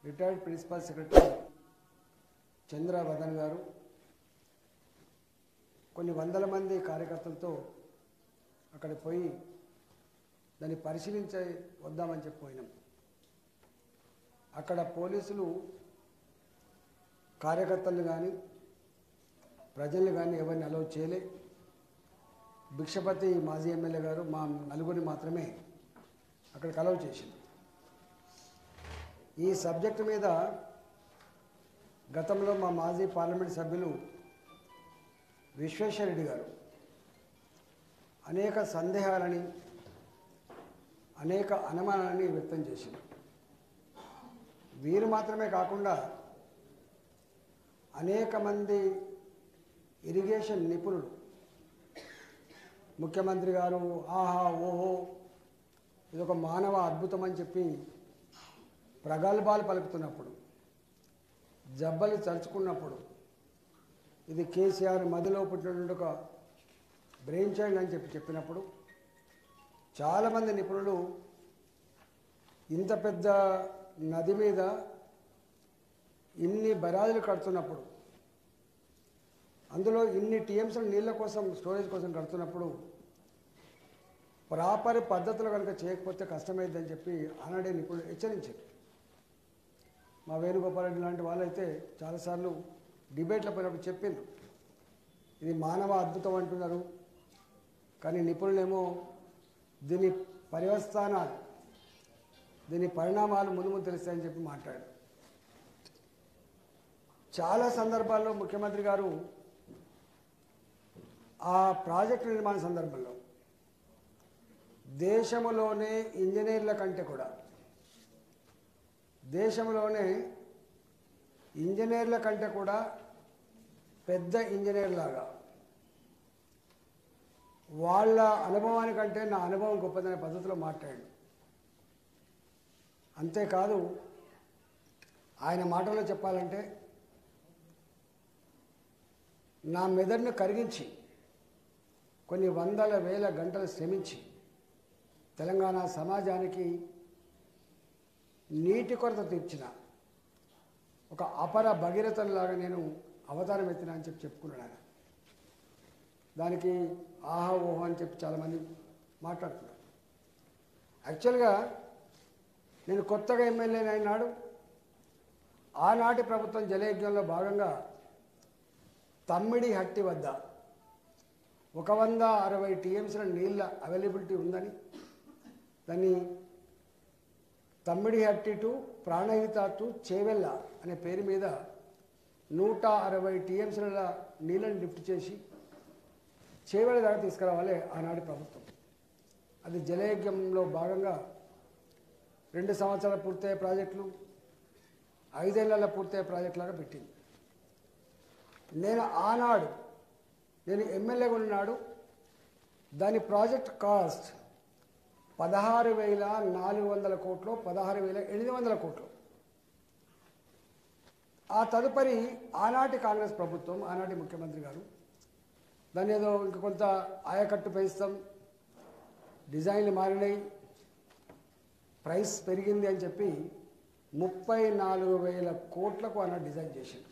Retired principal secretary Chandravadan గారు కొన్ని వందల మంది కార్యకర్తలతో అక్కడికి పోయి దాన్ని పరిశీలించ వద్దామని చెప్పి పోయినాం అక్కడ పోలీసులు కార్యకర్తలు కానీ ప్రజల్ని కానీ ఎవరిని అలౌ చేయలే భిక్షపతి మాజీ ఎమ్మెల్యే గారు మా నలుగురిని మాత్రమే అక్కడికి అలౌ చేసింది ఈ సబ్జెక్టు మీద గతంలో మా మాజీ పార్లమెంట్ సభ్యులు విశ్వేశ్వరరెడ్డి గారు అనేక సందేహాలని అనేక అనుమానాలని వ్యక్తం చేసింది వీరు మాత్రమే కాకుండా అనేక మంది ఇరిగేషన్ నిపుణులు ముఖ్యమంత్రి గారు ఆహా ఓహో ఇదొక మానవ అద్భుతం అని చెప్పి ప్రగల్భాలు పలుకుతున్నప్పుడు జబ్బలు చరుచుకున్నప్పుడు ఇది కేసీఆర్ మదిలో పుట్టినటువంటి ఒక బ్రెయిన్ చైల్డ్ అని చెప్పి చెప్పినప్పుడు చాలామంది నిపుణులు ఇంత పెద్ద నది మీద ఇన్ని బరాజులు కడుతున్నప్పుడు అందులో ఇన్ని టీఎంస్ నీళ్ళ కోసం స్టోరేజ్ కోసం కడుతున్నప్పుడు ప్రాపర్ పద్ధతులు కనుక చేయకపోతే కష్టమైందని చెప్పి ఆనాడే నిపుణులు హెచ్చరించారు మా వేణుగోపాల్ రెడ్డి లాంటి వాళ్ళైతే చాలాసార్లు డిబేట్లో పోయినప్పుడు చెప్పిండ్రు ఇది మానవ అద్భుతం అంటున్నారు కానీ నిపుణులేమో దీని పర్యవస్థానాలు దీని పరిణామాలు ముందు ముందు తెలుస్తాయని చెప్పి మాట్లాడారు చాలా సందర్భాల్లో ముఖ్యమంత్రి గారు ఆ ప్రాజెక్టు నిర్మాణ సందర్భంలో దేశంలోనే ఇంజనీర్ల కంటే కూడా దేశంలోనే ఇంజనీర్ల కంటే కూడా పెద్ద ఇంజనీర్ లాగా వాళ్ళ అనుభవానికంటే నా అనుభవం గొప్పదనే పద్ధతిలో మాట్లాడాడు అంతేకాదు ఆయన మాటల్లో చెప్పాలంటే నా మెదడును కరిగించి కొన్ని వందల వేల గంటలు శ్రమించి తెలంగాణ సమాజానికి నీటి కొరత తీర్చిన ఒక అపర భగీరథలాగా నేను అవతారం ఎత్తిన అని చెప్పి చెప్పుకున్నాడు ఆయన దానికి ఆహా ఓహో అని చెప్పి చాలామంది మాట్లాడుతున్నారు యాక్చువల్గా నేను కొత్తగా ఎమ్మెల్యే అయినాడు ఆనాటి ప్రభుత్వం జలయజ్ఞంలో భాగంగా తమ్మిడి హట్టి వద్ద ఒక వంద అరవై టీఎంసీల నీళ్ళ అవైలబిలిటీ ఉందని దాన్ని తమ్మిడి హట్టి టు ప్రాణహిత టు చేవెళ్ళ అనే పేరు మీద నూట అరవై టీఎంసీల నీళ్ళని లిఫ్ట్ చేసి చేవెళ్ళ దాకా తీసుకురావాలి ఆనాటి ప్రభుత్వం అది జలయజ్ఞంలో భాగంగా రెండు సంవత్సరాలు పూర్తయ్యే ప్రాజెక్టులు ఐదేళ్లలో పూర్తయ్యే ప్రాజెక్ట్ లాగా పెట్టింది నేను ఆనాడు నేను ఎమ్మెల్యేగా ఉన్నాడు దాని ప్రాజెక్ట్ కాస్ట్ పదహారు వేల నాలుగు వందల కోట్లు పదహారు వేల ఎనిమిది వందల కోట్లు ఆ తదుపరి ఆనాటి కాంగ్రెస్ ప్రభుత్వం ఆనాటి ముఖ్యమంత్రి గారు దాన్ని ఏదో ఇంక కొంత ఆయకట్టు పెంచుతాం డిజైన్లు మారినాయి ప్రైస్ పెరిగింది అని చెప్పి ముప్పై నాలుగు వేల కోట్లకు అన్న డిజైన్ చేసింది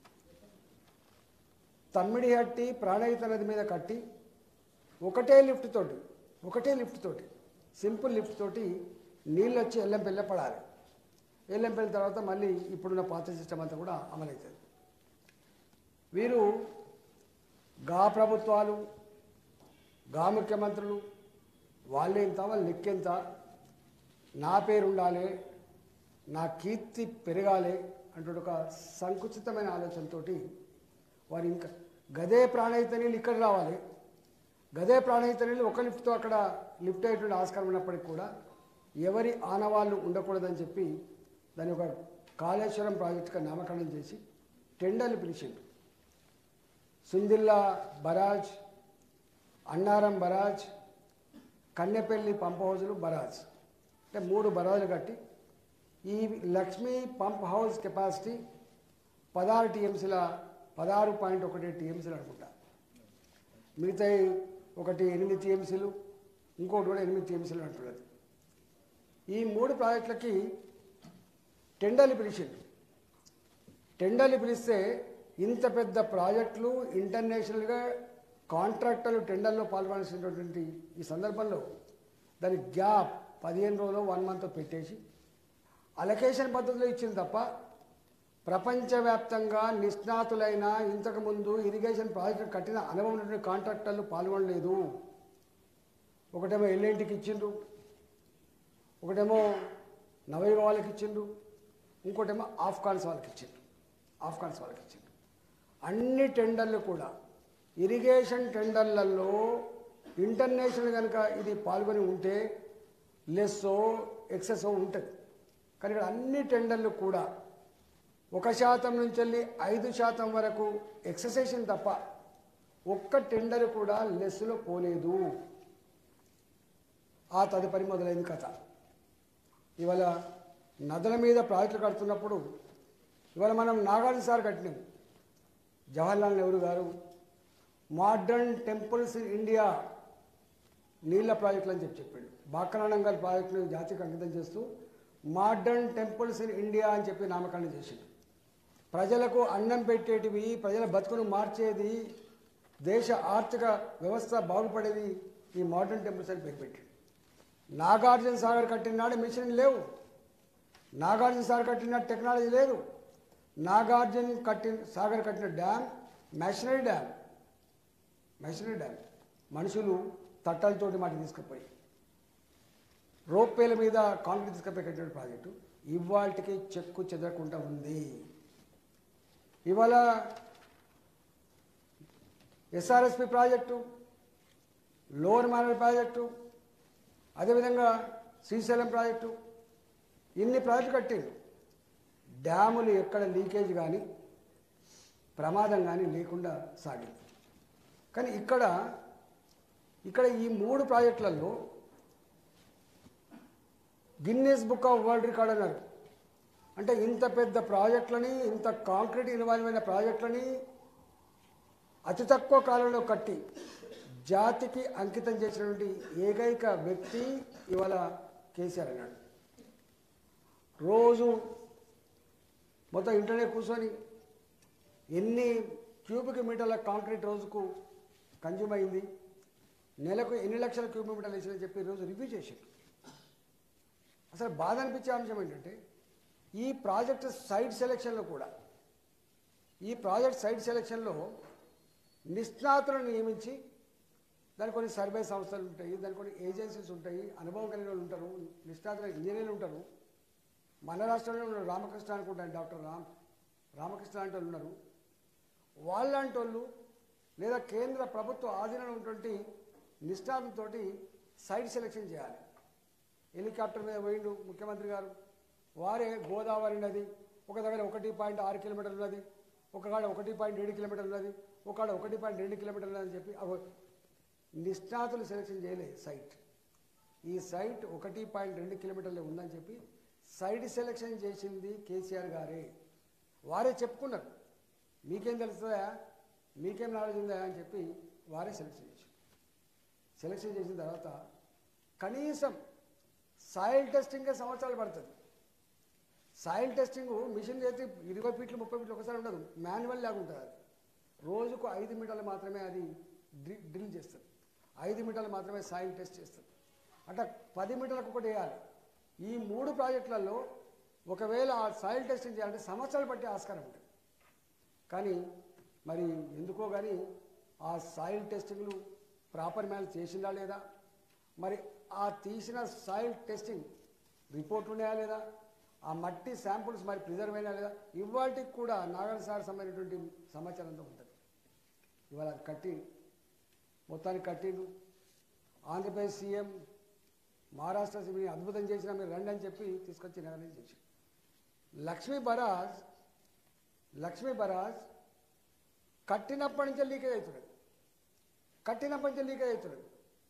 తమ్మిడిహట్టి ప్రాణహిత నది మీద కట్టి ఒకటే లిఫ్ట్ తోటి ఒకటే లిఫ్ట్ తోటి సింపుల్ లిఫ్ట్ తోటి నీళ్ళు వచ్చి ఎల్లంపెల్లె పడాలి ఎల్లంపెల్లి తర్వాత మళ్ళీ ఇప్పుడున్న పాత సిస్టమ్ అంతా కూడా అమలవుతుంది వీరు గా ప్రభుత్వాలు గా ముఖ్యమంత్రులు వాళ్ళెంత వాళ్ళ లెక్కెంత నా పేరు ఉండాలి నా కీర్తి పెరగాలి అంటూ ఒక సంకుచితమైన ఆలోచనతోటి వారు ఇంకా గదే ప్రాణహిత నీళ్ళు ఇక్కడ రావాలి గదే ప్రాణహిత నీళ్ళు ఒక లిఫ్ట్తో అక్కడ లిఫ్ట్ అయ్యేటువంటి ఆస్కారం ఉన్నప్పటికీ కూడా ఎవరి ఆనవాళ్ళు ఉండకూడదని చెప్పి దాని ఒక కాళేశ్వరం ప్రాజెక్టుగా నామకరణం చేసి టెండర్లు పిలిచిండు Sundilla barrage Annaram barrage Kannepalli pump హౌజులు బరాజ్ అంటే మూడు బరాజులు కట్టి ఈ లక్ష్మీ పంప్ హౌస్ కెపాసిటీ పదహారు టీఎంసీల పదహారు పాయింట్ ఒకటి టీఎంసీలు అనుకుంటా మిగతా ఒకటి ఎనిమిది టీఎంసీలు ఇంకోటి కూడా ఎనిమిది టీఎంసీలు అంటున్నది ఈ మూడు ప్రాజెక్టులకి టెండర్లు పిలిచింది టెండర్లు పిలిస్తే ఇంత పెద్ద ప్రాజెక్టులు ఇంటర్నేషనల్గా కాంట్రాక్టర్లు టెండర్లో పాల్గొనాల్సినటువంటి ఈ సందర్భంలో దాని గ్యాప్ పదిహేను రోజులు వన్ మంత్ పెట్టేసి అలొకేషన్ పద్ధతిలో ఇచ్చింది తప్ప ప్రపంచవ్యాప్తంగా నిష్ణాతులైన ఇంతకుముందు ఇరిగేషన్ ప్రాజెక్టు కట్టిన అనుభవం ఉన్నటువంటి కాంట్రాక్టర్లు పాల్గొనలేదు ఒకటేమో ఎల్ఎన్టీకి ఇచ్చిండ్రు ఒకటేమో నవయుగ వాళ్ళకి ఇచ్చిండ్రు ఇంకోటేమో ఆఫ్ఘాన్స్ వాళ్ళకి ఇచ్చిండ్రు ఆఫ్ఘాన్స్ వాళ్ళకి ఇచ్చిండ్రు అన్ని టెండర్లు కూడా ఇరిగేషన్ టెండర్లలో ఇంటర్నేషనల్ కనుక ఇది పాల్గొని ఉంటే లెస్సో ఎక్సెసో ఉంటుంది కానీ ఇక్కడ అన్ని టెండర్లు కూడా ఒక శాతం నుంచి వెళ్ళి ఐదు శాతం వరకు ఎక్సర్సైజేషన్ తప్ప ఒక్క టెండర్ కూడా లెస్సులో పోలేదు ఆ తదుపరి మొదలైంది కథ ఇవాళ నదుల మీద ప్రాజెక్టులు కడుతున్నప్పుడు ఇవాళ మనం నాగార్జున సార్ కట్టినాం జవహర్లాల్ నెహ్రూ గారు మోడర్న్ టెంపుల్స్ ఇన్ ఇండియా నీళ్ళ ప్రాజెక్టులు అని చెప్పి చెప్పిండు బాక్కనానంగల్ ప్రాజెక్టును జాతికి అంకితం చేస్తూ మోడర్న్ టెంపుల్స్ ఇన్ ఇండియా అని చెప్పి నామకరణం చేసిండు ప్రజలకు అన్నం పెట్టేటివి ప్రజల బతుకును మార్చేది దేశ ఆర్థిక వ్యవస్థ బాగుపడేది ఈ మోడర్న్ టెంపుల్స్ అని పేరు పెట్టాడు నాగార్జున సాగర్ కట్టిన నాడు మిషన్ లేవు నాగార్జున సాగర్ కట్టిన టెక్నాలజీ లేదు నాగార్జున కట్టిన సాగర్ కట్టిన dam machinery dam machinery dam మనుషులు తట్టలతోటి మాట తీసుకుపోయి రోప్పేల మీద కాంక్రీట్ తీసుకుపోయి కట్టిన ప్రాజెక్టు ఇవాళకి చెక్కు చెదరకుండా ఉంది ఇవాళ SRSP project lower Manair project అదేవిధంగా శ్రీశైలం ప్రాజెక్టు ఇన్ని ప్రాజెక్టులు కట్టిండు డ్యాములు ఎక్కడ లీకేజ్ కానీ ప్రమాదం కానీ లేకుండా సాగింది కానీ ఇక్కడ ఇక్కడ ఈ మూడు ప్రాజెక్టులలో Guinness book of world record అన్నారు అంటే ఇంత పెద్ద ప్రాజెక్టులని ఇంత కాంక్రీట్ ఇన్వాల్వ్ అయిన ప్రాజెక్టులని అతి తక్కువ కాలంలో కట్టి జాతికి అంకితం చేసినటువంటి ఏకైక వ్యక్తి ఇవాళ కేసీఆర్ అన్నాడు రోజు మొత్తం ఇంట్లోనే కూర్చొని ఎన్ని క్యూబిక్ మీటర్ల కాంక్రీట్ రోజుకు కన్జ్యూమ్ అయింది నెలకు ఎన్ని లక్షల క్యూబిక్ మీటర్లు వేసిందని చెప్పి రోజు రివ్యూ చేశారు అసలు బాధ అనిపించే అంశం ఏంటంటే ఈ ప్రాజెక్ట్ సైట్ సెలెక్షన్లో కూడా ఈ ప్రాజెక్ట్ సైట్ సెలెక్షన్లో నిష్ణాతులను నియమించి దానికి కొన్ని సర్వే సంస్థలు ఉంటాయి దానికి కొన్ని ఏజెన్సీస్ ఉంటాయి అనుభవం కలిగిన వాళ్ళు ఉంటారు నిష్ణాతుల ఇంజనీర్లు ఉంటారు మన రాష్ట్రంలో ఉన్నారు రామకృష్ణ అనుకుంటాను డాక్టర్ రామ్ రామకృష్ణ అంటే వాళ్ళు ఉన్నారు వాళ్ళంటి వాళ్ళు లేదా కేంద్ర ప్రభుత్వ ఆధీనంలో ఉన్నటువంటి నిష్ణాతులతోటి సైట్ సెలెక్షన్ చేయాలి హెలికాప్టర్ మీద పోయిండు ముఖ్యమంత్రి గారు వారే గోదావరి నది ఒక దగ్గర ఒకటి పాయింట్ ఆరు కిలోమీటర్లు ఉన్నది ఒక కాడ ఒకటి పాయింట్ ఏడు కిలోమీటర్లు ఉన్నది ఒక కాడ ఒకటి పాయింట్ రెండు కిలోమీటర్లు ఉన్నది అని చెప్పి అగో నిష్ణాతులు సెలెక్షన్ చేయలే సైట్ ఈ సైట్ ఒకటి పాయింట్ రెండు కిలోమీటర్లు ఉందని చెప్పి సైట్ సెలెక్షన్ చేసింది కేసీఆర్ గారే వారే చెప్పుకున్నారు మీకేం తెలుస్తుందా మీకేం నాలెడ్జ్ ఉందా అని చెప్పి వారే సెలెక్షన్ చేశారు సెలెక్షన్ చేసిన తర్వాత కనీసం సాయిల్ టెస్టింగ్కే సంవత్సరాలు పడుతుంది సాయిల్ టెస్టింగ్ మిషన్ చేసి ఇరవై ఫీట్లు ముప్పై ఫీట్లు ఒకసారి ఉండదు మాన్యువల్ లాగా ఉంటుంది అది రోజుకు ఐదు మీటర్లు మాత్రమే అది డ్రి డ్రిల్ చేస్తుంది ఐదు మీటర్లు మాత్రమే సాయిల్ టెస్ట్ చేస్తుంది అంటే పది మీటర్లకు ఒకటి వేయాలి ఈ మూడు ప్రాజెక్టులలో ఒకవేళ ఆ సాయిల్ టెస్టింగ్ చేయాలంటే సంవత్సరాలు పట్టే ఆస్కారం ఉంటుంది కానీ మరి ఎందుకో కానీ ఆ సాయిల్ టెస్టింగ్లు ప్రాపర్ మ్యాన్ చేసిందా లేదా మరి ఆ తీసిన సాయిల్ టెస్టింగ్ రిపోర్ట్ ఉన్నాయా లేదా ఆ మట్టి శాంపుల్స్ మరి ప్రిజర్వ్ అయినా లేదా ఇవాటికి కూడా నాగర్ సార్ సంబంధించినటువంటి సమాచారంతో ఉంటుంది ఇవాళ అది కట్టి మొత్తానికి కట్టిండు ఆంధ్రప్రదేశ్ సీఎం మహారాష్ట్ర సీఎం అద్భుతం చేసినా మీరు రండి అని చెప్పి తీసుకొచ్చి నిర్ణయం చేసి లక్ష్మీ బరాజ్ లక్ష్మీ బరాజ్ కట్టినప్పటి నుంచే లీకేజ్ అవుతున్నాడు కట్టినప్పటి నుంచే లీకేజ్ అవుతున్నాడు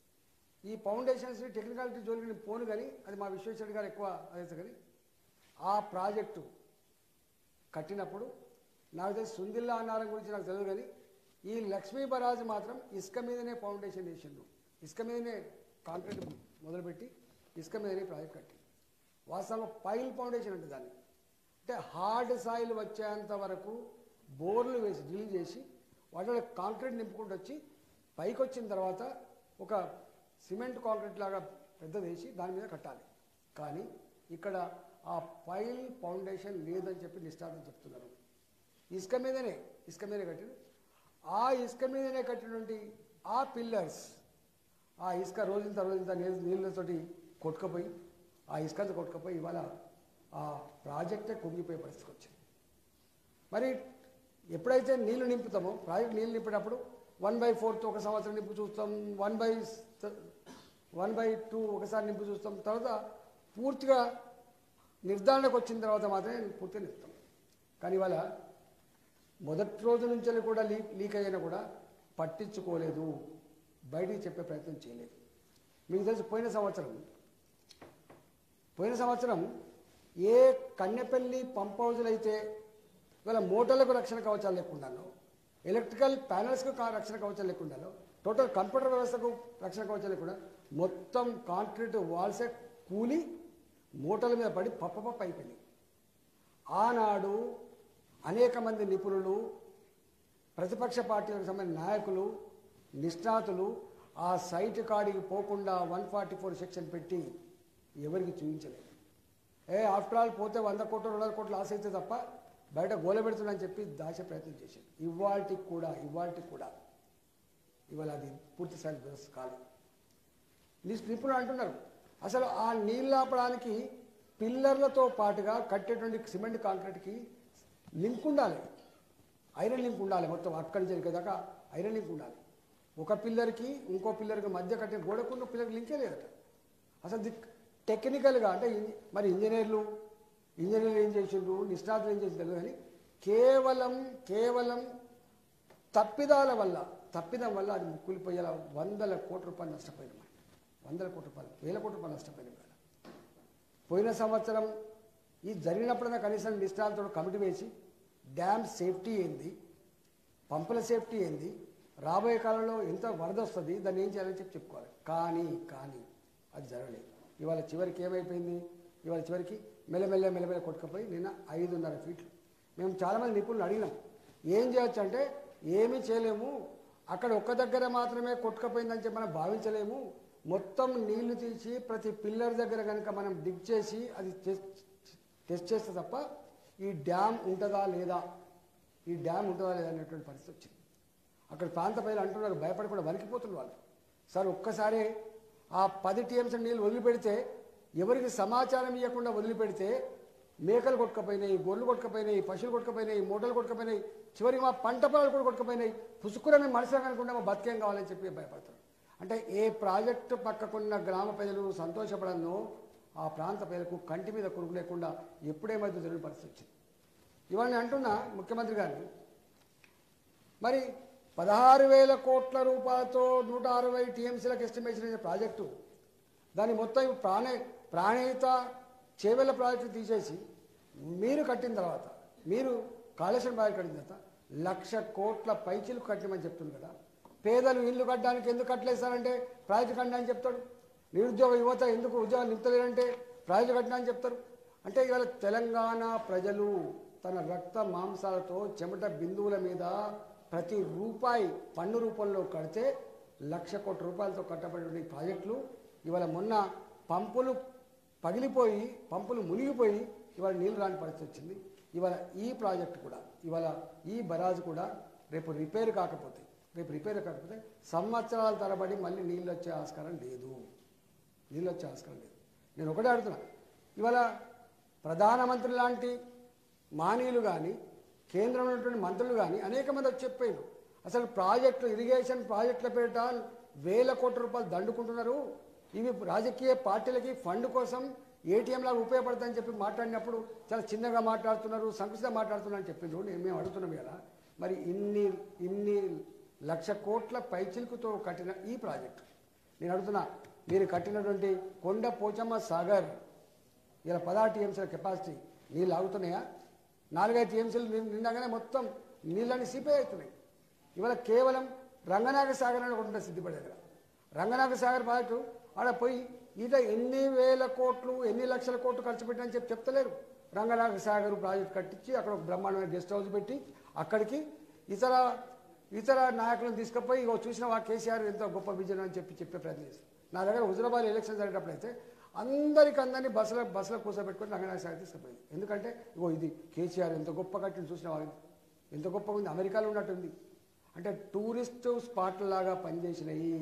ఈ ఫౌండేషన్స్ టెక్నికాలిటీ జోలికి నేను పోను కానీ అది మా విశ్వేశ్వర గారు ఎక్కువ అదే కానీ ఆ ప్రాజెక్టు కట్టినప్పుడు నాకు తెలిసి సుందిల్లా అన్నారం గురించి నాకు తెలియదు కానీ ఈ లక్ష్మీ బరాజ్ మాత్రం ఇసుక మీదనే ఫౌండేషన్ వేసిండు ఇసుక మీదనే కాంక్రీట్ మొదలుపెట్టి ఇసుక మీదనే ప్రాజెక్ట్ కట్టి వాస్తవంగా పైల్ ఫౌండేషన్ అంటే దాన్ని అంటే హార్డ్ సాయిల్ వచ్చేంత వరకు బోర్లు వేసి డ్రిల్ చేసి వాటిలో కాంక్రీట్ నింపుకుంటూ వచ్చి పైకి వచ్చిన తర్వాత ఒక సిమెంట్ కాంక్రీట్ లాగా పెద్దది వేసి దాని మీద కట్టాలి కానీ ఇక్కడ ఆ పైల్ ఫౌండేషన్ లేదని చెప్పి నిష్ఠాతం చెప్తున్నారు ఇసుక మీదనే ఇసుక మీదనే కట్టిన ఆ ఇసుక మీదనే కట్టినటువంటి ఆ పిల్లర్స్ ఆ ఇసుక రోజుంత రోజుంత నీళ్ళ నీళ్ళతోటి కొట్టుకుపోయి ఆ ఇసుకంతా కొట్టుకుపోయి ఇవాళ ఆ ప్రాజెక్టే కుంగిపోయే పరిస్థితికి వచ్చింది మరి ఎప్పుడైతే నీళ్లు నింపుతామో ప్రాజెక్ట్ నీళ్ళు నింపేటప్పుడు వన్ బై ఫోర్త్ ఒక సంవత్సరం నింపు చూస్తాం one by one by two ఒకసారి నింపు చూస్తాం తర్వాత పూర్తిగా నిర్ధారణకు వచ్చిన తర్వాత మాత్రమే పూర్తిగా నింపుతాం కానీ ఇవాళ మొదటి రోజు నుంచి కూడా లీక్ లీక్ అయినా కూడా పట్టించుకోలేదు బయటికి చెప్పే ప్రయత్నం చేయలేదు మీకు తెలుసు పోయిన సంవత్సరం పోయిన సంవత్సరం ఏ కన్నెపల్లి పంప్ హౌజులు అయితే ఇవాళ మోటార్లకు రక్షణ కవచాలు లేకుండానో ఎలక్ట్రికల్ ప్యానల్స్కు కా- రక్షణ కవచాలు లేకుండానో టోటల్ కంప్యూటర్ వ్యవస్థకు రక్షణ కవచాలు లేకుండా మొత్తం కాంక్రీట్ వాల్సే కూలి మోటార్ల మీద పడి పప్ప పప్ప అయిపోయింది ఆనాడు అనేక మంది నిపుణులు ప్రతిపక్ష పార్టీలకు సంబంధించిన నాయకులు నిష్ణాతులు ఆ సైట్ కాడికి పోకుండా వన్ ఫార్టీ ఫోర్ సెక్షన్ పెట్టి ఎవరికి చూపించలేదు ఏ ఆఫ్టర్ ఆల్ పోతే వంద కోట్లు రెండు వందల కోట్లు ఆశ అయితే తప్ప బయట గోల పెడుతుందని చెప్పి దాచే ప్రయత్నం చేశారు ఇవాళకి కూడా ఇవాళకి కూడా ఇవాళ అది పూర్తి స్థాయి వ్యవస్థ కాదు ని- నిపుణులు అంటున్నారు అసలు ఆ నీళ్ళు ఆపడానికి పిల్లర్లతో పాటుగా కట్టేటువంటి సిమెంట్ కాంక్రీట్కి లింక్ ఉండాలి ఐరన్ లింక్ ఉండాలి మొత్తం అక్కడి నుంచి ఇక్కడ దాకా ఐరన్ లింక్ ఉండాలి ఒక పిల్లర్కి ఇంకో పిల్లర్కి మధ్య కట్టే గోడకున్న పిల్లర్కి లింకే లేదట అసలు ది టెక్నికల్గా అంటే ఇన్- మరి ఇంజనీర్లు ఇంజనీర్లు ఏం చేసిండ్రు నిష్ణాతులు ఏం చేసిండ్రు కానీ కేవలం కేవలం తప్పిదాల వల్ల తప్పిదం వల్ల అది కూలిపోయేలా వందల కోట్ల రూపాయలు నష్టపోయినాం వందల కోట్ల రూపాయలు వేల కోట్ల రూపాయలు నష్టపోయినాం ఇవాళ. పోయిన సంవత్సరం ఈ జరిగినప్పుడైనా కనీసం నిష్ణాలతో కమిటీ వేసి డ్యామ్ సేఫ్టీ ఏంది పంపుల సేఫ్టీ ఏంది రాబోయే కాలంలో ఎంత వరద వస్తుంది దాన్ని ఏం చేయాలని చెప్పి చెప్పుకోవాలి కానీ కానీ అది జరగలేదు ఇవాళ చివరికి ఏమైపోయింది ఇవాళ చివరికి మెల్లమెల్ల మెల్లమెల్ల కొట్టుకుపోయి నిన్న ఐదున్నర ఫీట్లు మేము చాలామంది నిపుణులు అడిగినాం ఏం చేయొచ్చు అంటే ఏమీ చేయలేము అక్కడ ఒక్క దగ్గర మాత్రమే కొట్టుకుపోయిందని చెప్పి మనం భావించలేము మొత్తం నీళ్లు తీసి ప్రతి పిల్లర్ దగ్గర కనుక మనం డిగ్ చేసి అది టెస్ట్ టెస్ట్ చేస్తే తప్ప ఈ డ్యామ్ ఉంటుందా లేదా ఈ డ్యామ్ ఉంటుందా లేదా అనేటువంటి పరిస్థితి వచ్చింది అక్కడ ప్రాంత ప్రజలు అంటున్నారు భయపడి కూడా వణికిపోతున్నారు వాళ్ళు సార్ ఒక్కసారి ఆ పది టీఎంసీ నీళ్ళు వదిలిపెడితే ఎవరికి సమాచారం ఇవ్వకుండా వదిలిపెడితే మేకలు కొట్టుకపోయినాయి గొర్రెలు కొట్టుకపోయినాయి పశువులు కొట్టుకపోయినాయి మూటలు కొట్టుకపోయినాయి చివరికి మా పంట పొలాలు కూడా కొట్టుకపోయినాయి పుసుకుర మేము మనుషులు అనుకుంటే మా బతికేం కావాలని చెప్పి భయపడతారు అంటే ఏ ప్రాజెక్టు పక్కకున్న గ్రామ ప్రజలు సంతోషపడను ఆ ప్రాంత ప్రజలకు కంటి మీద కొరుకు లేకుండా ఎప్పుడేమైతే జరిగిన పరిస్థితి వచ్చింది ఇవాళ నేను అంటున్నా ముఖ్యమంత్రి గారిని మరి పదహారు వేల కోట్ల రూపాయలతో నూట అరవై టీఎంసీలకు ఎస్టిమేషన్ అయిన ప్రాజెక్టు దాని మొత్తం ఇప్పుడు ప్రాణ ప్రాణహిత చేవెళ్ళ ప్రాజెక్టు తీసేసి మీరు కట్టిన తర్వాత మీరు కాళేశ్వరం ప్రాజెక్టు కట్టిన తర్వాత లక్ష కోట్ల పైచీలు కట్టమని చెప్తుంది కదా పేదలు ఇల్లు కట్టడానికి ఎందుకు కట్టలేస్తారంటే ప్రాజెక్టు కట్టినా అని చెప్తాడు నిరుద్యోగ యువత ఎందుకు ఉద్యోగాలు నింపుతలేరంటే ప్రాజెక్టు కట్టినా అని చెప్తారు అంటే ఇవాళ తెలంగాణ ప్రజలు తన రక్త మాంసాలతో చెమట బిందువుల మీద ప్రతి రూపాయి పన్ను రూపంలో కడితే లక్ష కోట్ల రూపాయలతో కట్టబడిన ఈ ప్రాజెక్టులు ఇవాళ మొన్న పంపులు పగిలిపోయి పంపులు మునిగిపోయి ఇవాళ నీళ్ళు రాని పరిస్థితి వచ్చింది ఇవాళ ఈ ప్రాజెక్ట్ కూడా ఇవాళ ఈ బరాజు కూడా రేపు రిపేర్ కాకపోతే రేపు రిపేర్ కాకపోతే సంవత్సరాల తరబడి మళ్ళీ నీళ్ళు వచ్చే ఆస్కారం లేదు నీళ్ళు వచ్చే ఆస్కారం లేదు నేను ఒకటే అడుగుతున్నా ఇవాళ ప్రధానమంత్రి లాంటి మానీయులు కానీ కేంద్రంలో ఉన్నటువంటి మంత్రులు కానీ అనేక మంది వచ్చి చెప్పారు అసలు ప్రాజెక్టులు ఇరిగేషన్ ప్రాజెక్టుల పేరిట వేల కోట్ల రూపాయలు దండుకుంటున్నారు ఇవి రాజకీయ పార్టీలకి ఫండ్ కోసం ఏటీఎం లాగా ఉపయోగపడతాయని చెప్పి మాట్లాడినప్పుడు చాలా చిన్నగా మాట్లాడుతున్నారు సంకుచితంగా మాట్లాడుతున్నారు అని చెప్పిండ్రు నేను మేము అడుగుతున్నాం కదా మరి ఇన్ని ఇన్ని లక్ష కోట్ల పైచిలుకుతో కట్టిన ఈ ప్రాజెక్టు నేను అడుగుతున్నా మీరు కట్టినటువంటి కొండ పోచమ్మ సాగర్ ఇలా పదహారు టీఎంసీల కెపాసిటీ నీళ్ళు ఆగుతున్నాయా నాలుగైదు టీఎంసీలు నిండగానే మొత్తం నీళ్ళని సిపే అవుతున్నాయి ఇవాళ కేవలం రంగనాగ సాగర్ అని ఒకటి ఉంటుంది సిద్దిపేట దగ్గర రంగనాగ సాగర్ ప్రాజెక్టు ఆడ పోయి ఈట ఎన్ని వేల కోట్లు ఎన్ని లక్షల కోట్లు ఖర్చు పెట్టని చెప్పి చెప్తలేరు రంగనాథ సాగర్ ప్రాజెక్ట్ కట్టించి అక్కడ ఒక బ్రహ్మాండమైన గెస్ట్ హౌస్ పెట్టి అక్కడికి ఇతర ఇతర నాయకులను తీసుకుపోయి ఇగో చూసిన వా కేసీఆర్ ఎంతో గొప్ప విజయం అని చెప్పి చెప్పే ప్రయత్నం చేస్తారు నా దగ్గర హుజరాబాద్ ఎలక్షన్ జరిగేటప్పుడు అయితే అందరికి అందరినీ బస్సులో బస్సులో కూర్చోబెట్టుకొని రంగనాథ సాగర్ తీసుకుపోయింది ఎందుకంటే ఇగో ఇది కేసీఆర్ ఎంత గొప్ప కట్టిన చూసిన వాళ్ళు ఎంత గొప్పగా ఉంది అమెరికాలో ఉన్నట్టుంది అంటే టూరిస్ట్ స్పాట్ లాగా పనిచేసినాయి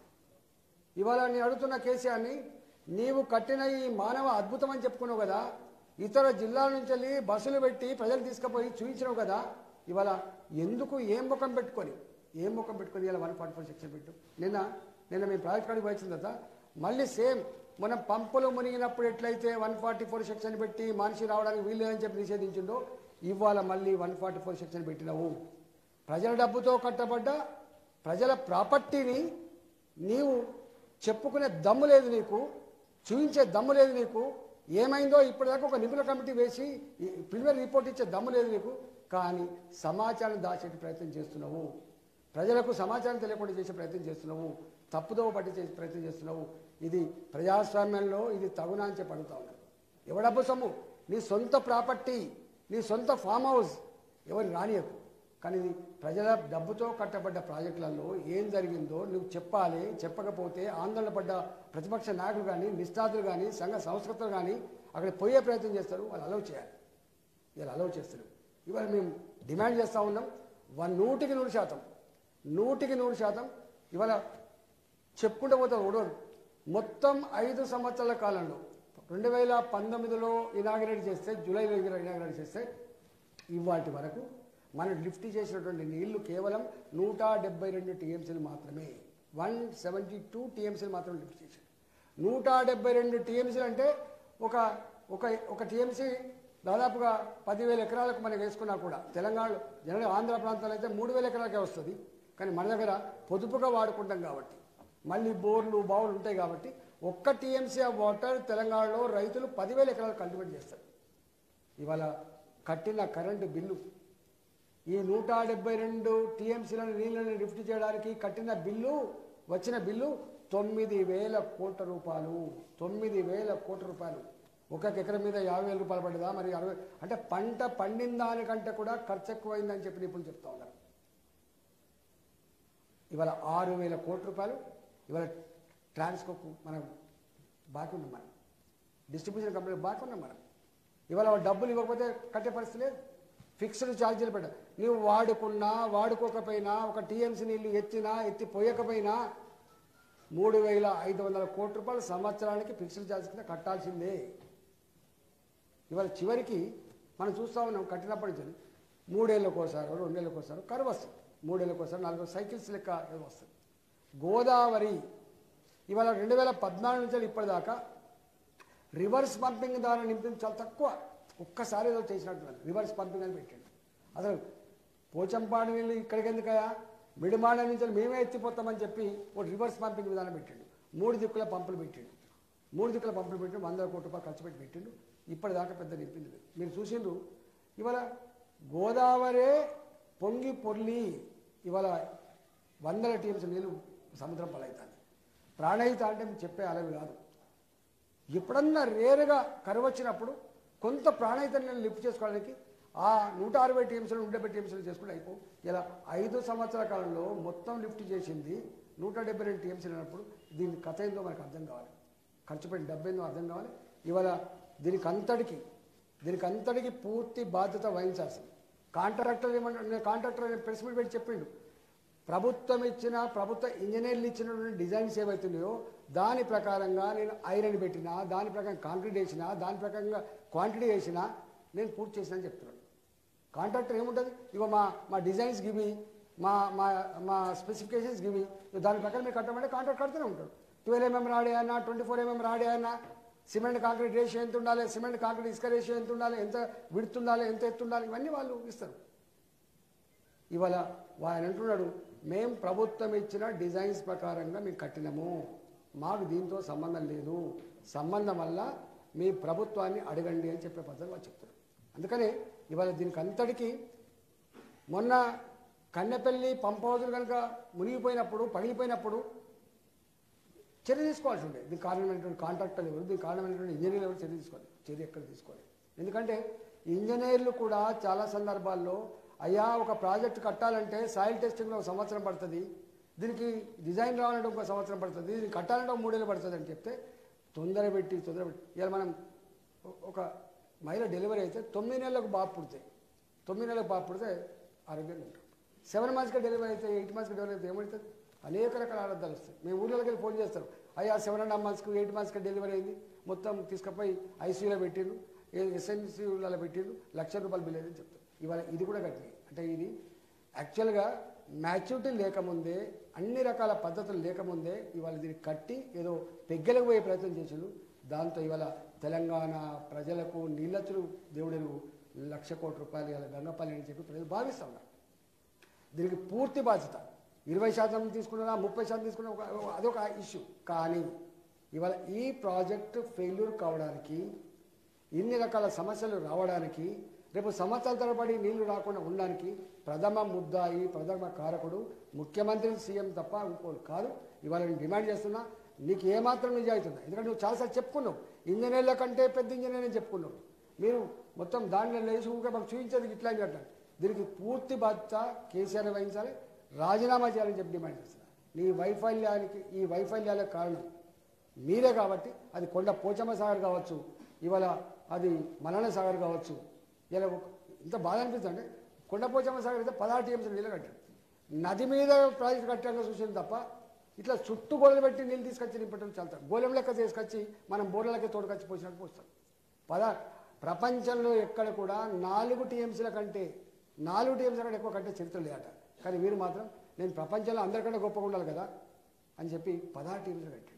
ఇవాళ నేను అడుగుతున్న కేసీఆర్ని నీవు కట్టిన ఈ మానవ అద్భుతం అని చెప్పుకున్నావు కదా ఇతర జిల్లాల నుంచి వెళ్ళి బస్సులు పెట్టి ప్రజలు తీసుకుపోయి చూపించినావు కదా ఇవాళ ఎందుకు ఏం ముఖం పెట్టుకొని ఏం ముఖం పెట్టుకొని ఇలా వన్ ఫార్టీ ఫోర్ సెక్షన్ పెట్టు నిన్న నిన్న మేము ప్రాజెక్ట్ కాడికి వచ్చిన తర్వాత మళ్ళీ సేమ్ మనం పంపులు మునిగినప్పుడు ఎట్లయితే వన్ ఫార్టీ ఫోర్ సెక్షన్ పెట్టి మనిషి రావడానికి వీల్లేదని చెప్పి నిషేధించిండో ఇవాళ మళ్ళీ వన్ ఫార్టీ ఫోర్ సెక్షన్ పెట్టినావు ప్రజల డబ్బుతో కట్టబడ్డ ప్రజల ప్రాపర్టీని నీవు చెప్పుకునే దమ్ము లేదు నీకు చూపించే దమ్ము లేదు నీకు ఏమైందో ఇప్పటిదాకా ఒక నిపుణుల కమిటీ వేసి ప్రిలిమినరీ రిపోర్ట్ ఇచ్చే దమ్ము లేదు నీకు కానీ సమాచారం దాచేటి ప్రయత్నం చేస్తున్నావు ప్రజలకు సమాచారం తెలియకుండా చేసే ప్రయత్నం చేస్తున్నావు తప్పుదోవ పట్టి చేసే ప్రయత్నం చేస్తున్నావు ఇది ప్రజాస్వామ్యంలో ఇది తగునా అని చెప్పి అడుగుతా ఉన్నాను ఎవడబ్బు సొమ్ము నీ సొంత ప్రాపర్టీ నీ సొంత ఫామ్ హౌస్ ఎవరు రానియకు కానీ ఇది ప్రజల డబ్బుతో కట్టబడ్డ ప్రాజెక్టులలో ఏం జరిగిందో నువ్వు చెప్పాలి చెప్పకపోతే ఆందోళన పడ్డ ప్రతిపక్ష నాయకులు కానీ నిష్ఠాతులు కానీ సంఘ సంస్కృతులు కానీ అక్కడ పోయే ప్రయత్నం చేస్తారు వాళ్ళు అలౌ చేయాలి ఇలా అలౌ చేస్తారు ఇవాళ మేము డిమాండ్ చేస్తూ ఉన్నాం వన్ నూటికి నూరు శాతం నూటికి నూరు శాతం ఇవాళ చెప్పుకుంటూ పోతాం ఉడవదు మొత్తం ఐదు సంవత్సరాల కాలంలో రెండు వేల పంతొమ్మిదిలో ఇనాగరేట్ చేస్తే జూలైలో ఇనాగరేట్ చేస్తే ఇవాటి వరకు మనం లిఫ్ట్ చేసినటువంటి నీళ్లు కేవలం నూట డెబ్బై రెండు టీఎంసీలు మాత్రమే వన్ సెవెంటీ టూ టీఎంసీలు మాత్రమే లిఫ్ట్ చేశారు నూట డెబ్బై రెండు టీఎంసీలు అంటే ఒక ఒక ఒక టీఎంసీ దాదాపుగా పదివేల ఎకరాలకు మనం వేసుకున్నా కూడా తెలంగాణలో జనరల్ ఆంధ్ర ప్రాంతాల్లో అయితే మూడు వేల ఎకరాలకే వస్తుంది కానీ మన దగ్గర పొదుపుగా వాడుకుంటాం కాబట్టి మళ్ళీ బోర్లు బావులు ఉంటాయి కాబట్టి ఒక్క టీఎంసీ ఆఫ్ వాటర్ తెలంగాణలో రైతులు పదివేల ఎకరాలు కల్టివేట్ చేస్తారు ఇవాళ కట్టిన కరెంటు బిల్లు ఈ నూట డెబ్బై రెండు టీఎంసీలను నీళ్ళని లిఫ్ట్ చేయడానికి కట్టిన బిల్లు వచ్చిన బిల్లు తొమ్మిది వేల కోట్ల రూపాయలు తొమ్మిది వేల కోట్ల రూపాయలు ఒక ఎకరం మీద యాభై వేల రూపాయలు పడ్డదా మరి అరవై అంటే పంట పండిన దానికంటే కూడా ఖర్చు ఎక్కువైందని చెప్పి నిపుణులు చెప్తా ఉన్నారు ఇవాళ ఆరు వేల కోట్ల రూపాయలు ఇవాళ ట్రాన్స్కోకు మనం బాకీ ఉన్నాం మనం డిస్ట్రిబ్యూషన్ కంపెనీ బాకీ ఉన్నాం మనం ఇవాళ వాళ్ళు డబ్బులు ఇవ్వకపోతే కట్టే పరిస్థితి లేదు ఫిక్స్డ్ ఛార్జీలు పెట్ట నువ్వు వాడుకున్నా వాడుకోకపోయినా ఒక టీఎంసీ నీళ్లు ఎత్తినా ఎత్తి పోయకపోయినా మూడు వేల ఐదు వందల కోట్ల రూపాయలు సంవత్సరానికి ఫిక్స్డ్ ఛార్జ్ కింద కట్టాల్సిందే ఇవాళ చివరికి మనం చూస్తా ఉన్నాం కట్టినప్పటి నుంచి మూడేళ్ళకి ఒకసారి రెండేళ్ళకి ఒకసారి కరువు వస్తుంది మూడేళ్ళకి ఒకసారి నాలుగు సైకిల్స్ లెక్క ఏదో వస్తుంది గోదావరి ఇవాళ రెండు వేల పద్నాలుగు నుంచి ఇప్పటిదాకా రివర్స్ పంపింగ్ ద్వారా నింపింది చాలా తక్కువ ఒక్కసారి ఏదో చేసినట్టు రివర్స్ పంపింగ్ అని పెట్టండి అసలు పోచంపాడు నీళ్ళు ఇక్కడికి ఎందుకయా మిడిమాడ నుంచి మేమే ఎత్తిపోతామని చెప్పి ఒక రివర్స్ పంపింగ్ విధానం పెట్టిండు మూడు దిక్కుల పంపులు పెట్టిండు మూడు దిక్కుల పంపులు పెట్టి వందల కోట్ల రూపాయలు ఖర్చు పెట్టి పెట్టిండు ఇప్పటిదాకా పెద్ద నింపింది లేదు. మీరు చూసిండ్రు ఇవాళ గోదావరే పొంగి పొర్లి ఇవాళ వందల టీమ్స్ నీళ్ళు సముద్రం పాలవుతుంది ప్రాణహిత అంటే మీకు చెప్పే అలవి కాదు ఎప్పుడన్నా రేరుగా కరువు వచ్చినప్పుడు కొంత ప్రాణహితాన్ని లిఫ్ట్ చేసుకోవడానికి ఆ నూట అరవై టీమ్స్లు నూట డెబ్బై టీమ్స్లు చేసుకుంటే అయిపో ఇలా ఐదు సంవత్సరాల కాలంలో మొత్తం లిఫ్ట్ చేసింది నూట డెబ్బై రెండు టీమ్స్లు అయినప్పుడు దీని కథ ఏందో మనకు అర్థం కావాలి ఖర్చు పెట్టిన డబ్బు ఏందో అర్థం కావాలి ఇవాళ దీనికి అంతటికి దీనికి అంతటికి పూర్తి బాధ్యత వహించాల్సింది కాంట్రాక్టర్ ఏమంటే కాంట్రాక్టర్ ప్రెస్ మీట్ పెట్టి చెప్పిండు ప్రభుత్వం ఇచ్చిన ప్రభుత్వ ఇంజనీర్లు ఇచ్చినటువంటి డిజైన్స్ ఏవైతున్నాయో దాని ప్రకారంగా నేను ఐరన్ పెట్టినా దాని ప్రకారం కాంక్రీట్ వేసినా దాని ప్రకారంగా క్వాంటిటీ వేసినా నేను పూర్తి చేసినా అని చెప్తున్నాను కాంట్రాక్టర్ ఏముంటుంది ఇగో మా మా డిజైన్స్ గివి మా మా మా స్పెసిఫికేషన్స్ గివి ఇగో దాని ప్రకారం మీరు కట్టమంటే కాంట్రాక్ట్ కడుతూనే ఉంటాడు ట్వెల్వ్ ఎంఎం రాడే అన్నా ట్వంటీ ఫోర్ ఎంఎం రాడే అన్నా సిమెంట్ కాంక్రీట్ రేషియో ఎంత ఉండాలి సిమెంట్ కాంక్రీట్ ఇసుక రేషియో ఎంత ఉండాలి ఎంత విడుతుండాలి ఎంత ఎత్తు ఉండాలి ఇవన్నీ వాళ్ళు ఇస్తారు ఇవాళ ఆయన అంటున్నాడు మేం ప్రభుత్వం ఇచ్చిన డిజైన్స్ ప్రకారంగా మేము కట్టినాము మాకు దీంతో సంబంధం లేదు సంబంధం వల్ల మీ ప్రభుత్వాన్ని అడగండి అని చెప్పే పద్ధతి వాళ్ళు చెప్తున్నారు అందుకనే ఇవాళ దీనికి అంతటికీ మొన్న కన్నెపల్లి పంప్ హౌజులు కనుక మునిగిపోయినప్పుడు పగిలిపోయినప్పుడు చర్య తీసుకోవాల్సి ఉండే దీనికి కారణమైనటువంటి కాంట్రాక్టర్లు ఎవరు దీనికి కారణమైనటువంటి ఇంజనీర్లు ఎవరు చర్య తీసుకోవాలి చర్య ఎక్కడ తీసుకోవాలి ఎందుకంటే ఇంజనీర్లు కూడా చాలా సందర్భాల్లో అయ్యా ఒక ప్రాజెక్ట్ కట్టాలంటే సాయిల్ టెస్టింగ్లో ఒక సంవత్సరం పడుతుంది దీనికి డిజైన్ రావాలంటే ఒక సంవత్సరం పడుతుంది దీనికి కట్టాలంటే ఒక మూడేళ్ళు పడుతుంది అని చెప్తే తొందర పెట్టి తొందర పెట్టి ఇలా మనం ఒ- ఒక మహిళ డెలివరీ అయితే తొమ్మిది నెలలకు బాబు పుడితే తొమ్మిది నెలలకు బాబు పుడితే ఆరోగ్యంగా ఉంటాం సెవెన్ మంత్స్కి డెలివరీ అయితే ఎయిట్ మంత్స్కి డెలివరీ అయితే ఏమవుతుంది అనేక రకాల ఆరోగ్యాలు వస్తాయి మేము ఊళ్ళోకి వెళ్ళి ఫోన్ చేస్తారు అయ్యా సెవెన్ అండ్ హాఫ్ మంత్స్కి ఎయిట్ మంత్స్కి డెలివరీ అయింది మొత్తం తీసుకుపోయి ఐసీయూలో పెట్టిండు ఎస్ఎన్సీలలో పెట్టిండు లక్ష రూపాయలు బిల్ అయిందని చెప్తారు ఇవాళ ఇది కూడా కట్టినాయి అంటే ఇది యాక్చువల్గా మ్యాచ్యూరిటీ లేకముందే అన్ని రకాల పద్ధతులు లేకముందే ఇవాళ దీన్ని కట్టి ఏదో పెగ్గలకు పోయే ప్రయత్నం చేసిండు దాంతో ఇవాళ తెలంగాణ ప్రజలకు నీళ్ళచ్చులు దేవుడెలు లక్ష కోట్ల రూపాయలు ఇవాళ గంగపల్లి అని చెప్పి ప్రజలు భావిస్తూ ఉన్నారు దీనికి పూర్తి బాధ్యత ఇరవై శాతం తీసుకున్నా ముప్పై శాతం తీసుకున్నా ఒక అదొక ఇష్యూ కానీ ఇవాళ ఈ ప్రాజెక్టు ఫెయిల్యూర్ కావడానికి ఇన్ని రకాల సమస్యలు రావడానికి రేపు సంవత్సరాల తరబడి నీళ్లు రాకుండా ఉండడానికి ప్రథమ ముద్దాయి ప్రథమ కారకుడు ముఖ్యమంత్రి సీఎం తప్ప ఇంకోరు కాదు ఇవాళ నేను డిమాండ్ చేస్తున్నా నీకు ఏమాత్రం నిజాయితీ ఉందా ఎందుకంటే నువ్వు చాలాసార్లు చెప్పుకున్నావు ఇంజనీర్ల కంటే పెద్ద ఇంజనీర్ అని చెప్పుకున్నావు మీరు మొత్తం దాంట్లో లేచి ఊరికే మాకు చూపించేది ఇట్లా అని చెప్పాలి దీనికి పూర్తి బాధ్యత కేసీఆర్ వహించాలి రాజీనామా చేయాలని చెప్పి డిమాండ్ చేస్తున్నా నీ వైఫల్యానికి ఈ వైఫల్యాలకు కారణం మీరే కాబట్టి అది కొండ పోచమ్మ సాగర్ కావచ్చు ఇవాళ అది మలన సాగర్ కావచ్చు ఇలా ఒక- ఇంత బాధ అనిపిస్తుంది అంటే కొండ పోచమ్మ సాగర్ అయితే పదహారు టీఎంసీ నీళ్ళు కట్టాడు నది మీద ప్రాజెక్ట్ కట్టాక చూసింది తప్ప ఇట్లా చుట్టూ గోడలు పెట్టి నీళ్ళు తీసుకొచ్చి నింపటం చాలా గోళం లెక్క తీసుకొచ్చి మనం బోర్లకి తోడుకొచ్చి పోసినట్టు పోస్తాం పద ప్రపంచంలో ఎక్కడ కూడా నాలుగు టీఎంసీల కంటే నాలుగు టీఎంసీల కంటే ఎక్కువ కంటే చరిత్ర లేదట కానీ వీరు మాత్రం నేను ప్రపంచంలో అందరికంటే గొప్పగా ఉండాలి కదా అని చెప్పి పదహారు టీఎంసీలు కట్టాడు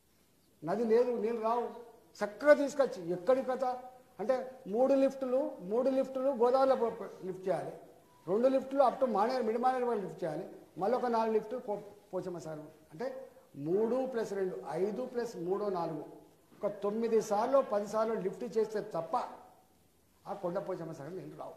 నది లేదు నీళ్ళు రావు చక్కగా తీసుకొచ్చి ఎక్కడి కథ అంటే మూడు లిఫ్టులు మూడు లిఫ్టులు గోదావరిలో పో- పో- లిఫ్ట్ చేయాలి రెండు లిఫ్టులు అప్ టు మానేరు మిడిమానేరు వరకు లిఫ్ట్ చేయాలి మళ్ళీ ఒక నాలుగు లిఫ్టులు పో పోచమ్మ సార్ అంటే మూడు ప్లస్ రెండు ఐదు ప్లస్ మూడో నాలుగు ఒక తొమ్మిది సార్లు పది సార్లు లిఫ్ట్ చేస్తే తప్ప ఆ కొండ పోచమ్మ సాగర్ నీళ్ళు రావు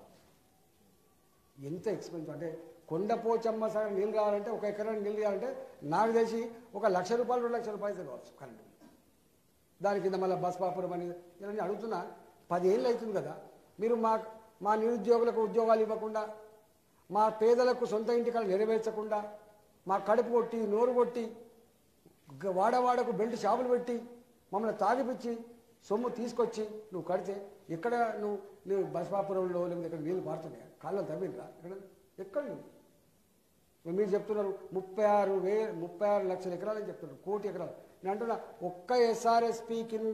ఎంత ఎక్స్పెన్సివ్ అంటే కొండపోచమ్మ సాగర్ నీళ్ళు కావాలంటే ఒక ఎకరానికి నీళ్ళు కావాలంటే నాకు తెలిసి ఒక లక్ష రూపాయలు రెండు లక్షల రూపాయలు కావచ్చు కరెంటు దాని కింద మళ్ళీ బస్ పాపురం అని ఇవన్నీ అడుగుతున్నా పదేళ్ళు అవుతుంది కదా మీరు మా మా నిరుద్యోగులకు ఉద్యోగాలు ఇవ్వకుండా మా పేదలకు సొంత ఇంటికాలు నెరవేర్చకుండా మా కడుపు కొట్టి నోరు కొట్టి గ- వాడవాడకు బెల్ట్ షాపులు పెట్టి మమ్మల్ని తాగిపిచ్చి సొమ్ము తీసుకొచ్చి నువ్వు కడితే ఎక్కడ నువ్వు నువ్వు బసవాపురంలో లేకపోతే ఇక్కడ నీళ్ళు పారుతున్నాయి కాళ్ళలో తవ్విందా ఎక్కడ ఎక్కడ నువ్వు ఇప్పుడు మీరు చెప్తున్నారు ముప్పై ఆరు వే ముప్పై ఆరు లక్షల ఎకరాలని చెప్తున్నారు కోటి ఎకరాలు నేను అంటున్నా ఒక్క ఎస్ఆర్ఎస్పి కింద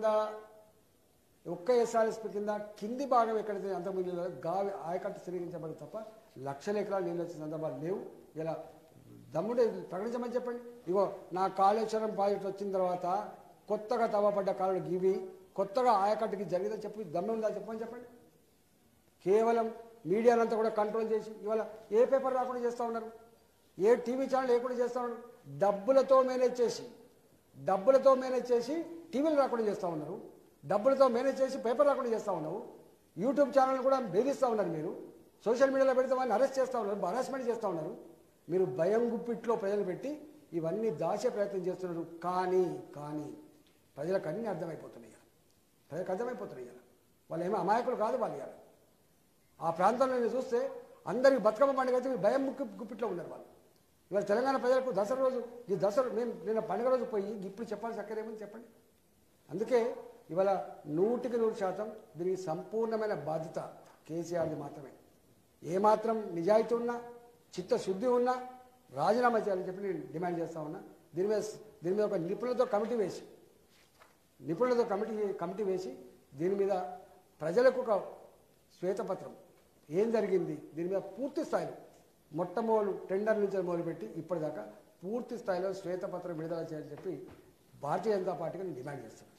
ఒక్క ఎస్ఆర్ఎస్పి కింద కింది భాగం ఎక్కడైతే అంతకుముందు నీళ్ళు లేదో గావి ఆయకట్టు స్థిరీకరించబడి తప్ప లక్షల ఎకరాలు నీళ్ళు వచ్చిన సందర్భాలు లేవు ఇలా దమ్ముడే ప్రకటించమని చెప్పండి ఇగో నా కాళేశ్వరం ప్రాజెక్ట్ వచ్చిన తర్వాత కొత్తగా తవ్వబడ్డ కాలువలు గివి కొత్తగా ఆయకట్టుకి జరిగిందని చెప్పి దమ్ము ఉందా చెప్పమని చెప్పండి కేవలం మీడియానంతా కూడా కంట్రోల్ చేసి ఇవాళ ఏ పేపర్ రాకుండా చేస్తూ ఉన్నారు ఏ టీవీ ఛానల్ లేకుండా చేస్తూ ఉన్నారు డబ్బులతో మేనేజ్ చేసి డబ్బులతో మేనేజ్ చేసి టీవీలు రాకుండా చేస్తూ ఉన్నారు డబ్బులతో మేనేజ్ చేసి పేపర్ రాకుండా చేస్తూ ఉన్నావు యూట్యూబ్ ఛానల్ కూడా బెదిరిస్తూ ఉన్నారు మీరు సోషల్ మీడియాలో పెడితే వాళ్ళని అరెస్ట్ చేస్తూ ఉన్నారు హరాస్మెంట్ చేస్తూ ఉన్నారు మీరు భయం గుప్పిట్లో ప్రజలు పెట్టి ఇవన్నీ దాచే ప్రయత్నం చేస్తున్నారు కానీ కానీ ప్రజలకు అన్నీ అర్థమైపోతున్నాయి ఇవాళ. ప్రజలకు అర్థమైపోతున్నాయి ఇవాళ. వాళ్ళు ఏమో అమాయకులు కాదు వాళ్ళు ఇవాళ ఆ ప్రాంతంలో నేను చూస్తే అందరికి బతుకమ్మ పండుగ అయితే వీళ్ళు భయం ముక్కు గుప్పిట్లో ఉన్నారు వాళ్ళు ఇవాళ తెలంగాణ ప్రజలకు దసరా రోజు ఈ దసరా మేము నిన్న పండుగ రోజు పోయి ఇప్పుడు చెప్పాల్సి అక్కరేమని చెప్పండి అందుకే ఇవాళ నూటికి నూరు శాతం దీనికి సంపూర్ణమైన బాధ్యత కేసీఆర్ది మాత్రమే ఏమాత్రం నిజాయితీ ఉన్నా చిత్తశుద్ధి ఉన్నా రాజీనామా చేయాలని చెప్పి నేను డిమాండ్ చేస్తా ఉన్నా దీని మీద దీని మీద ఒక నిపుణులతో కమిటీ వేసి నిపుణులతో కమిటీ కమిటీ వేసి దీని మీద ప్రజలకు ఒక శ్వేతపత్రం ఏం జరిగింది దీని మీద పూర్తి స్థాయిలో మొట్టమొదలు టెండర్ నుంచి మొదలుపెట్టి ఇప్పటిదాకా పూర్తి స్థాయిలో శ్వేతపత్రం విడుదల చేయాలని చెప్పి భారతీయ జనతా పార్టీకి నేను డిమాండ్ చేస్తాను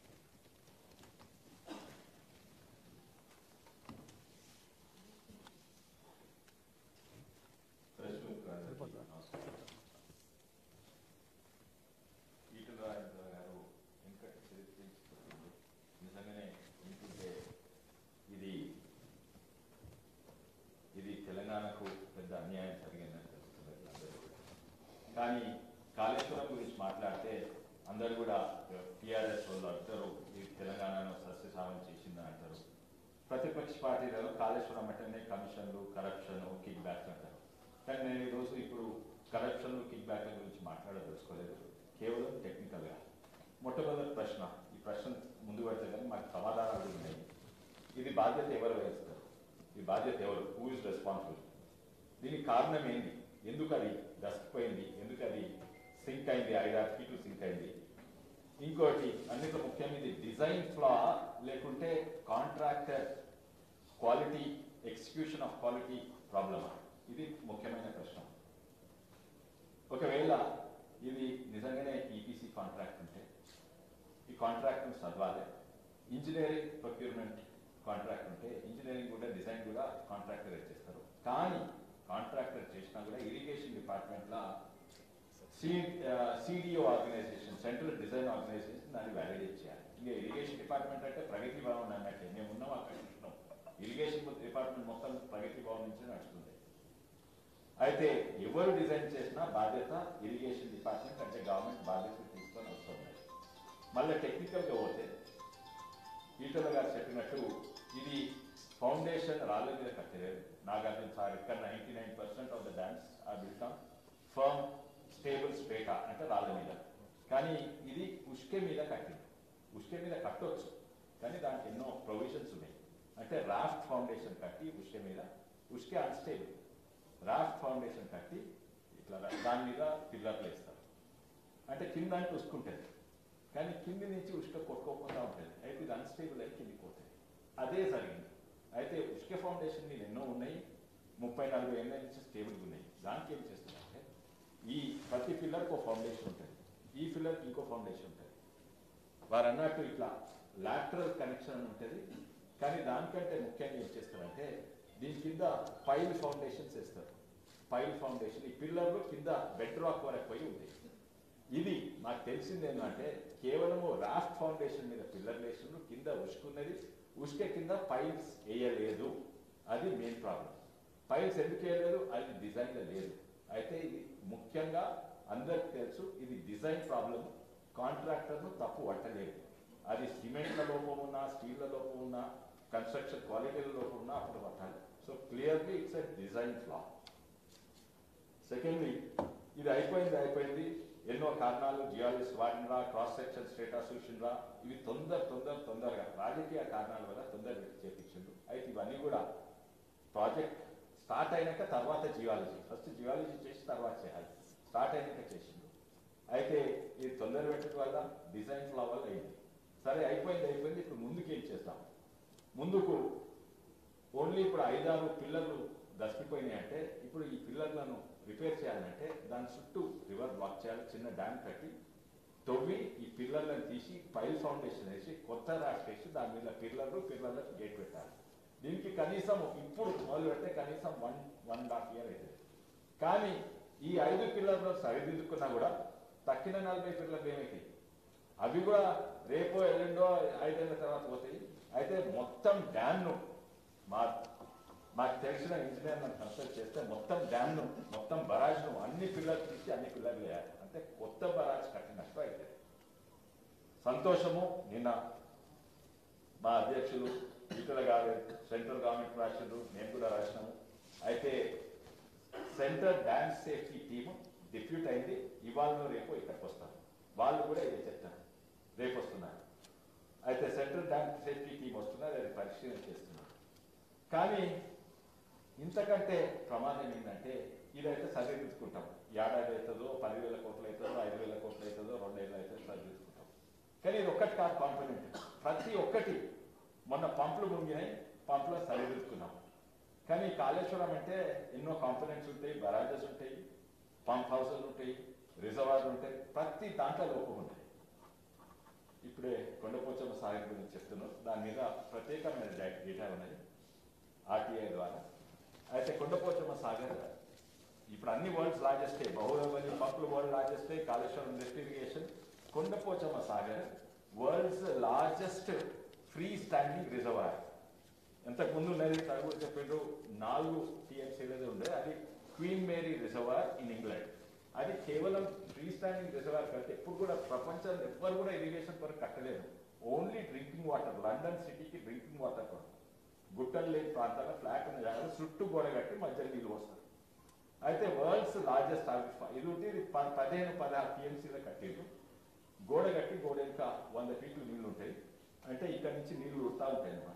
ప్రెస్ మీట్ గారికి నమస్కారం. ఈటల రాజేంద్ర గారు వెంకట చరిత్ర ఇచ్చుకుంటుంది. నిజంగానే వింటుంటే ఇది ఇది తెలంగాణకు పెద్ద అన్యాయం జరిగిందని తెలుస్తుంది అందరూ కూడా. కానీ కాళేశ్వరం గురించి మాట్లాడితే అందరూ కూడా టీఆర్ఎస్ వాళ్ళు అంటారు ఇది తెలంగాణను సస్యశామం చేసిందని అంటారు ప్రతిపక్ష పార్టీలలో కాళేశ్వరం అంటేనే కమిషన్లు కరప్షన్ కిక్ బ్యాక్స్ అంటారు కానీ నేను ఈరోజు ఇప్పుడు కరప్షన్ కిక్ బ్యాక్ల గురించి మాట్లాడదలుచుకోలేదు కేవలం టెక్నికల్గా మొట్టమొదటి ప్రశ్న ఈ ప్రశ్న ముందు పెడితే కానీ మాకు సమాధానాలు ఉన్నాయి ఇది బాధ్యత ఎవరు వహిస్తారు ఈ బాధ్యత ఎవరు హూ ఇస్ రెస్పాన్సిబుల్ దీనికి కారణం ఏంటి ఎందుకు అది దస్తపోయింది ఎందుకు అది సింక్ అయింది ఐదారు ఫీట్లు సింక్ అయింది ఇంకోటి అన్నిట్లో ముఖ్యమైనది డిజైన్ ఫ్లా లేకుంటే contractor quality execution of quality ప్రాబ్లమా ఇది ముఖ్యమైన ప్రశ్న ఒకవేళ ఇది నిజంగానే ఈపీసీ కాంట్రాక్ట్ ఉంటే ఈ కాంట్రాక్ట్ను చదవాలి ఇంజనీరింగ్ ప్రొక్యూర్మెంట్ కాంట్రాక్ట్ ఉంటే ఇంజనీరింగ్ కూడా డిజైన్ కూడా కాంట్రాక్టర్ చేస్తారు కానీ కాంట్రాక్టర్ చేసినా కూడా ఇరిగేషన్ డిపార్ట్మెంట్లో CDO organisation central design organisation దాన్ని వ్యాలిడేట్ చేయాలి ఇంకా ఇరిగేషన్ డిపార్ట్మెంట్ అంటే ప్రగతి భవన్ అన్నట్టే మేము ఉన్నాం అక్కడ చూసినాం ఇరిగేషన్ డిపార్ట్మెంట్ మొత్తం ప్రగతి భవన్ నుంచి నడుస్తుంది అయితే ఎవరు డిజైన్ చేసినా బాధ్యత ఇరిగేషన్ డిపార్ట్మెంట్ అంటే గవర్నమెంట్ బాధ్యత తీసుకొని వస్తుంది మళ్ళీ టెక్నికల్గా పోతే ఈటల గారు చెప్పినట్టు ఇది ఫౌండేషన్ రాళ్ళ మీద కట్టలేదు నాగార్జున సార్ ఇక్కడ ninety nine percent of the dams are built on firm stable స్పేట అంటే రాళ్ళ మీద కానీ ఇది ఉష్కె మీద కట్టింది ఉష్కె మీద కట్టొచ్చు కానీ దానికి ఎన్నో ప్రొవిజన్స్ ఉన్నాయి అంటే రాఫ్ట్ ఫౌండేషన్ కట్టి ఉష్కె మీద ఉష్కె అన్స్టేబుల్ రాఫ్ట్ ఫౌండేషన్ కట్టి ఇట్లా రా- దాని మీద పిల్లర్లు వేస్తారు అంటే కింద అంటే ఉసుకుంటుంది కానీ కింది నుంచి ఉష్క కొట్టుకోకుండా ఉంటుంది అయితే ఇది అన్స్టేబుల్ అయి కిందికి పోతుంది అదే జరిగింది అయితే ఉష్క ఫౌండేషన్ మీద ఎన్నో ఉన్నాయి ముప్పై నలభై ఏళ్ళ నుంచి స్టేబుల్గా ఉన్నాయి దానికి ఏం చేస్తున్నారంటే ఈ ప్రతి పిల్లర్కి ఒక ఫౌండేషన్ ఉంటుంది ఈ పిల్లర్కి ఇంకో ఫౌండేషన్ ఉంటుంది వారు అన్నట్టు ఇట్లా లాటరల్ కనెక్షన్ అని ఉంటుంది కానీ దానికంటే ముఖ్యంగా ఏం చేస్తారంటే దీని కింద పైల్ ఫౌండేషన్స్ వేస్తారు పైల్ ఫౌండేషన్ ఈ పిల్లర్లు కింద బెడ్ రాక్ వరకు పోయి ఉంది ఇది నాకు తెలిసింది ఏంటంటే కేవలము రాఫ్ట్ ఫౌండేషన్ మీద పిల్లర్ వేసిండ్రు కింద ఉసుకున్నది ఉసుక కింద పైల్స్ వేయలేదు అది మెయిన్ ప్రాబ్లం పైల్స్ ఎందుకు వేయలేదు అది డిజైన్లో లేదు అయితే ఇది ముఖ్యంగా అందరికి తెలుసు ఇది డిజైన్ ప్రాబ్లం కాంట్రాక్టర్ను తప్పు పట్టలేదు అది సిమెంట్ల లోపం ఉన్నా స్టీల్ల లోపం ఉన్నా కన్స్ట్రక్షన్ క్వాలిటీల లోపం ఉన్నా అప్పుడు పట్టాలి so clearly it's a design flaw secondly ఇది అయిపోయింది అయిపోయింది ఎన్నో కారణాలు జియాలజిస్ట్ వాడినరా క్రాస్ సెక్షన్ స్టేటస్ చూసిండ్రా ఇవి తొందర తొందర తొందరగా రాజకీయ కారణాల వల్ల తొందర పెట్టి చేపించిండు అయితే ఇవన్నీ కూడా ప్రాజెక్ట్ స్టార్ట్ అయినాక తర్వాత జియాలజీ ఫస్ట్ జియాలజీ చేసి తర్వాత చేయాలి స్టార్ట్ అయినాక చేసిండు అయితే ఇది తొందర పెట్టడం వల్ల డిజైన్ ఫ్లా వల్ల అయింది సరే అయిపోయింది అయిపోయింది ఇప్పుడు ముందుకు ఏం చేస్తాం ముందుకు ఓన్లీ ఇప్పుడు ఐదారు పిల్లర్లు దసిపోయినాయి అంటే ఇప్పుడు ఈ పిల్లర్లను రిపేర్ చేయాలంటే దాని చుట్టూ రివర్ బ్లాక్ చేయాలి చిన్న డ్యామ్ కట్టి తవ్వి ఈ పిల్లర్లను తీసి పైల్ ఫౌండేషన్ వేసి కొత్త రాక్ వేసి దాని మీద పిల్లర్లు పిల్లర్లకు గేట్ పెట్టాలి దీనికి కనీసం ఇప్పుడు మొదలు పెడితే కనీసం one one and half year అవుతుంది కానీ ఈ ఐదు పిల్లర్లు సరిదిద్దుకున్నా కూడా తక్కిన నలభై పిల్లర్లు ఏమైతాయి అవి కూడా రేపో ఎల్లుండో ఐదేళ్ల తర్వాత పోతాయి అయితే మొత్తం డ్యామ్ను మా మాకు తెలిసిన ఇంజనీర్ నన్ను కన్సల్ట్ చేస్తే మొత్తం డ్యామ్ను మొత్తం బరాజ్ను అన్ని పిల్లర్లు తీసి అన్ని పిల్లర్లు వేయాలి అంటే కొత్త బరాజ్ కట్టినట్టు అయితే సంతోషము నిన్న మా అధ్యక్షులు ఈటల గారు సెంట్రల్ గవర్నమెంట్ రాసిండ్రు నేను కూడా రాసినాము అయితే central dam safety team depute అయింది ఇవాళ రేపు ఇక్కడికి వస్తారు వాళ్ళు కూడా ఇదే చెప్తారు రేపు వస్తున్నారు అయితే సెంట్రల్ డ్యామ్ సేఫ్టీ టీం వస్తున్నారు అది పరిశీలన చేస్తున్నారు కానీ ఇంతకంటే ప్రమాదం ఏంటంటే ఇదైతే సరిదిద్దుకుంటాం ఏడాది అవుతుందో పదివేల కోట్లు అవుతుందో ఐదు వేల కోట్లు అవుతుందో రెండేళ్ళు అవుతుందో సరిదిద్దుకుంటాం కానీ ఇది ఒక్కటి కాదు కాంపోనెంట్ ప్రతి ఒక్కటి మొన్న పంపులు మునిగినాయి పంపులో సరిదిద్దుకున్నాం కానీ కాళేశ్వరం అంటే ఎన్నో కాంపోనెంట్స్ ఉంటాయి బరాజెస్ ఉంటాయి పంప్ హౌసెస్ ఉంటాయి రిజర్వాయర్లు ఉంటాయి ప్రతి దాంట్లో లోపం ఉంటాయి ఇప్పుడే కొండపోచమ్మ సాగర్ గురించి చెప్తున్నాను దాని మీద ప్రత్యేకమైన డా- డేటా ఉన్నది ఆర్టీఐ ద్వారా అయితే కొండపోచమ్మ సాగర్ ఇప్పుడు అన్ని వరల్డ్స్ లార్జెస్టే బహుళబలి పంపులు వరల్డ్ లార్జెస్టే Kaleshwaram lift irrigation Kondapochamma Sagar world's largest free standing reservoir ఇంతకు ముందు ఉన్నది తడుగు చెప్పిండ్రు నాలుగు టీఎంసీలది ఉండే అది Queen Mary reservoir in England అది కేవలం ఫ్రీ స్టాండింగ్ రిజర్వాయర్ కంటే ఎప్పుడు కూడా ప్రపంచంలో ఎవ్వరు కూడా ఇరిగేషన్ కొరకు కట్టలేదు ఓన్లీ డ్రింకింగ్ వాటర్ లండన్ సిటీకి డ్రింకింగ్ వాటర్ కొరకు గుట్టలు లేని ప్రాంతాల్లో ఫ్లాట్ ఉన్న జాగాలో చుట్టూ గోడ కట్టి మధ్యలో నీళ్ళు వస్తారు అయితే వరల్డ్స్ లార్జెస్ట్ ఇది ఉంటే ఇది ప- పదిహేను పదహారు టీఎంసీలో కట్టిండ్రు గోడ కట్టి గోడ ఇంకా వంద ఫీట్లు నీళ్లు ఉంటాయి అంటే ఇక్కడ నుంచి నీళ్లు ఉడతా ఉంటాయి అన్నమాట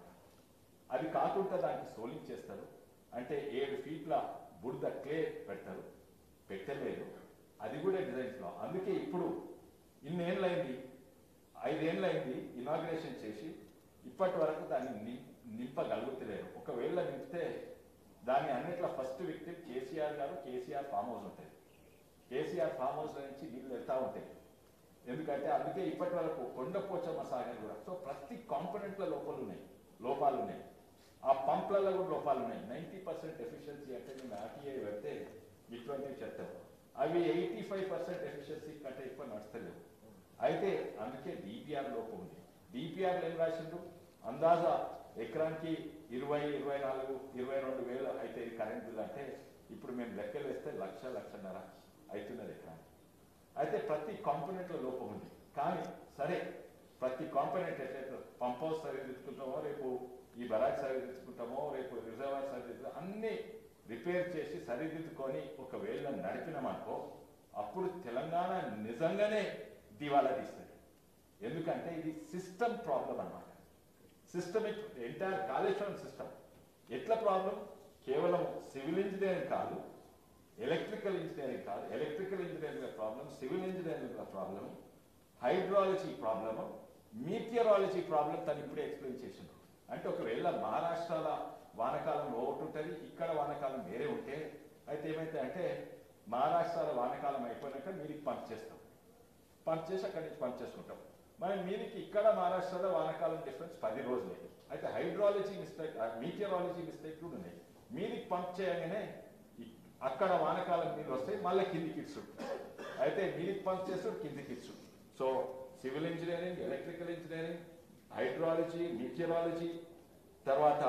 అది కాకుండా దానికి సోలింగ్ చేస్తారు అంటే ఏడు ఫీట్ల బురద క్లే పెడతారు పెట్టలేదు అది కూడా డిజైన్స్ లో అందుకే ఇప్పుడు ఇన్నేళ్ళైంది ఐదేళ్ళైంది ఇనాగ్రేషన్ చేసి ఇప్పటి వరకు దాన్ని ని- నింపగలుగుతలేరు ఒకవేళ నింపితే దాన్ని అన్నిట్లో ఫస్ట్ వ్యక్తి కేసీఆర్ గారు కేసీఆర్ ఫామ్ హౌస్ ఉంటుంది కేసీఆర్ ఫామ్ హౌస్ నుంచి నీళ్ళు వెళ్తా ఉంటాయి ఎందుకంటే అందుకే ఇప్పటి వరకు కొండపోచమ్మ సాగర్ కూడా సో ప్రతి కాంపొనెంట్ల లోపాలు ఉన్నాయి లోపాలు ఉన్నాయి ఆ పంప్లలో కూడా లోపాలు ఉన్నాయి నైంటీ పర్సెంట్ ఎఫిషియన్సీ అంటే నేను ఆర్టీఐ పెడితే ఇటువంటివి చెప్తాను అవి ఎయిటీ ఫైవ్ పర్సెంట్ ఎఫిషియన్సీ కంటే ఎక్కువ నడుస్తలేవు అయితే అందుకే డిపిఆర్ లోపం ఉంది డిపిఆర్ ఏం రాసిండు అందాజా ఎకరానికి ఇరవై ఇరవై నాలుగు ఇరవై రెండు వేలు అయితే ఇది కరెంట్ బిల్ అంటే ఇప్పుడు మేము లెక్కలు వేస్తే లక్ష లక్షన్నర అవుతున్నది ఎకరానికి అయితే ప్రతి కాంపోనెంట్లో లోపం ఉంది కానీ సరే ప్రతి కాంపోనెంట్ ఎట్లయితే పంప్ హౌస్ సరిదిద్దుకుంటామో రేపు ఈ బరాజ్ సరిదిద్దుకుంటామో రేపు రిజర్వాయర్ సరిదిద్దు అన్ని రిపేర్ చేసి సరిదిద్దుకొని ఒకవేళ నడిపినామనుకో అప్పుడు తెలంగాణ నిజంగానే దివాలా తీస్తుంది ఎందుకంటే ఇది సిస్టమ్ ప్రాబ్లం అన్నమాట సిస్టమిక్ ఎంటైర్ కాళేశ్వరం సిస్టమ్ ఎట్లా ప్రాబ్లం కేవలం సివిల్ ఇంజనీరింగ్ కాదు ఎలక్ట్రికల్ ఇంజనీరింగ్ కాదు electrical engineering problem civil engineering problem hydrology problem meteorology problem తను ఇప్పుడే ఎక్స్ప్లెయిన్ చేసిండు అంటే ఒకవేళ మహారాష్ట్రాల వానకాలం ఒకటి ఉంటుంది ఇక్కడ వానకాలం వేరే ఉంటే అయితే ఏమైతే అంటే మహారాష్ట్రాల వానకాలం అయిపోయినాక మీరికి పంప్ చేస్తాం పంప్ చేసి అక్కడి నుంచి పంప్ చేసుకుంటాం మరి మీరికి ఇక్కడ మహారాష్ట్రలో వానకాలం డిఫరెన్స్ పది రోజులే అయితే హైడ్రాలజీ మిస్టేక్ మీటియరాలజీ మిస్టేక్ కూడా ఉన్నాయి మీరికి పంప్ చేయగానే ఇ- అక్కడ వానకాలం నీళ్ళు వస్తాయి మళ్ళీ కిందికి ఇచ్చు అయితే మీరికి పంప్ చేస్తాడు కిందికి ఇచ్చు so civil engineering electrical engineering hydrology meteorology తర్వాత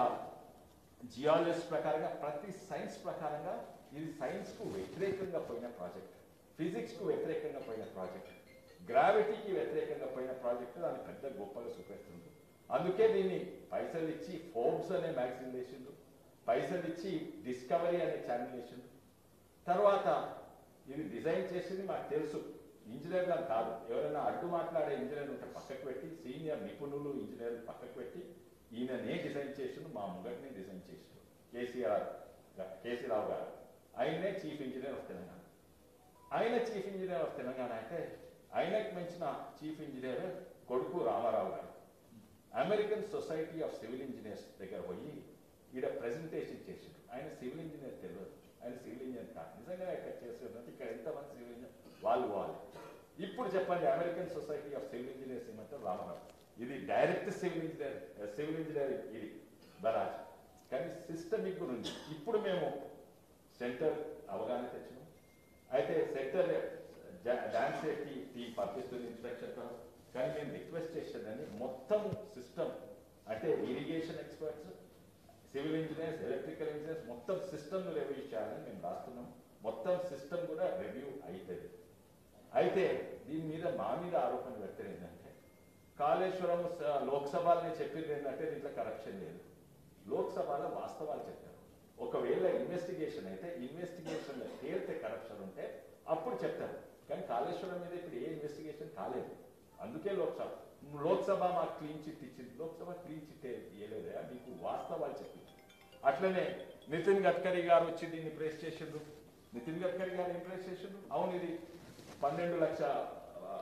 జియాలజీ ప్రకారంగా ప్రతి సైన్స్ ప్రకారంగా ఇది సైన్స్ కు వ్యతిరేకంగా పోయిన ప్రాజెక్ట్ ఫిజిక్స్ కు వ్యతిరేకంగా పోయిన ప్రాజెక్ట్ గ్రావిటీకి వ్యతిరేకంగా పోయిన ప్రాజెక్ట్ దాన్ని పెద్ద గొప్పగా చూపెడుతుంది అందుకే దీన్ని పైసలు ఇచ్చి ఫోర్బ్స్ అనే మ్యాగజైన్ వేసిండు పైసలు ఇచ్చి డిస్కవరీ అనే ఛానల్ వేసిండు తర్వాత ఇది డిజైన్ చేసింది మాకు తెలుసు ఇంజనీర్లు కాదు ఎవరైనా అడ్డు మాట్లాడే ఇంజనీర్ ఉంటే పక్కకు పెట్టి సీనియర్ నిపుణులు ఇంజనీర్ పక్కకు పెట్టి ఈయననే డిజైన్ చేసిండు మా ముంగటినే డిజైన్ చేసిండు కేసీఆర్ గా- కేసీ రావు గారు ఆయనే చీఫ్ ఇంజనీర్ ఆఫ్ తెలంగాణ ఆయన చీఫ్ ఇంజనీర్ ఆఫ్ తెలంగాణ అంటే ఆయనకు మించిన చీఫ్ ఇంజనీర్ కొడుకు Ramarao garu American society of civil engineers దగ్గర పోయి ఈడ ప్రెజెంటేషన్ చేసిండు ఆయన సివిల్ ఇంజనీర్ తెలియదు ఆయన సివిల్ ఇంజనీర్ కాదు నిజంగా ఇక్కడ చేస్తున్నట్టు ఇక్కడ ఎంతమంది సివిల్ ఇంజనీర్ వాళ్ళు వాళ్ళు ఇప్పుడు చెప్పండి American society of civil engineers ఏమంటారు రామారావు ఇది direct civil engineer civil engineering ఇది బరాజ్ కానీ సిస్టమిక్ గురించి ఇప్పుడు మేము సెంటర్ అవగాహన తెచ్చినాం అయితే సెంటర్ డాన్స్ సేఫ్టీ టీం పంపిస్తుంది ఇన్స్పెక్షన్ కానీ మేము రిక్వెస్ట్ చేసేదని మొత్తం సిస్టమ్ అంటే irrigation experts civil engineers electrical engineers మొత్తం సిస్టమ్ రివ్యూ చేయాలని మేము రాస్తున్నాం మొత్తం సిస్టమ్ కూడా రివ్యూ అవుతుంది అయితే దీని మీద మా మీద ఆరోపణ పెట్టారు ఏంటంటే కాళేశ్వరం స- లోక్సభలోనే చెప్పింది ఏంటంటే దీంట్లో కరప్షన్ లేదు లోక్సభలో వాస్తవాలు చెప్పారు ఒకవేళ ఇన్వెస్టిగేషన్ అయితే ఇన్వెస్టిగేషన్ లో తేలితే కరప్షన్ ఉంటే అప్పుడు చెప్తారు కానీ కాళేశ్వరం మీద ఇప్పుడు ఏ ఇన్వెస్టిగేషన్ కాలేదు అందుకే లోక్సభ లోక్సభ మాకు క్లీన్ చిట్ ఇచ్చింది లోక్సభ క్లీన్ చిట్ ఇవ్వలేదా మీకు వాస్తవాలు చెప్పింది అట్లనే నితిన్ గడ్కరీ గారు వచ్చి దీన్ని ప్రేస్ చేసిండ్రు నితిన్ గడ్కరీ గారు ఏం ప్రేస్ చేసిండ్రు అవును ఇది పన్నెండు లక్ష ఆ,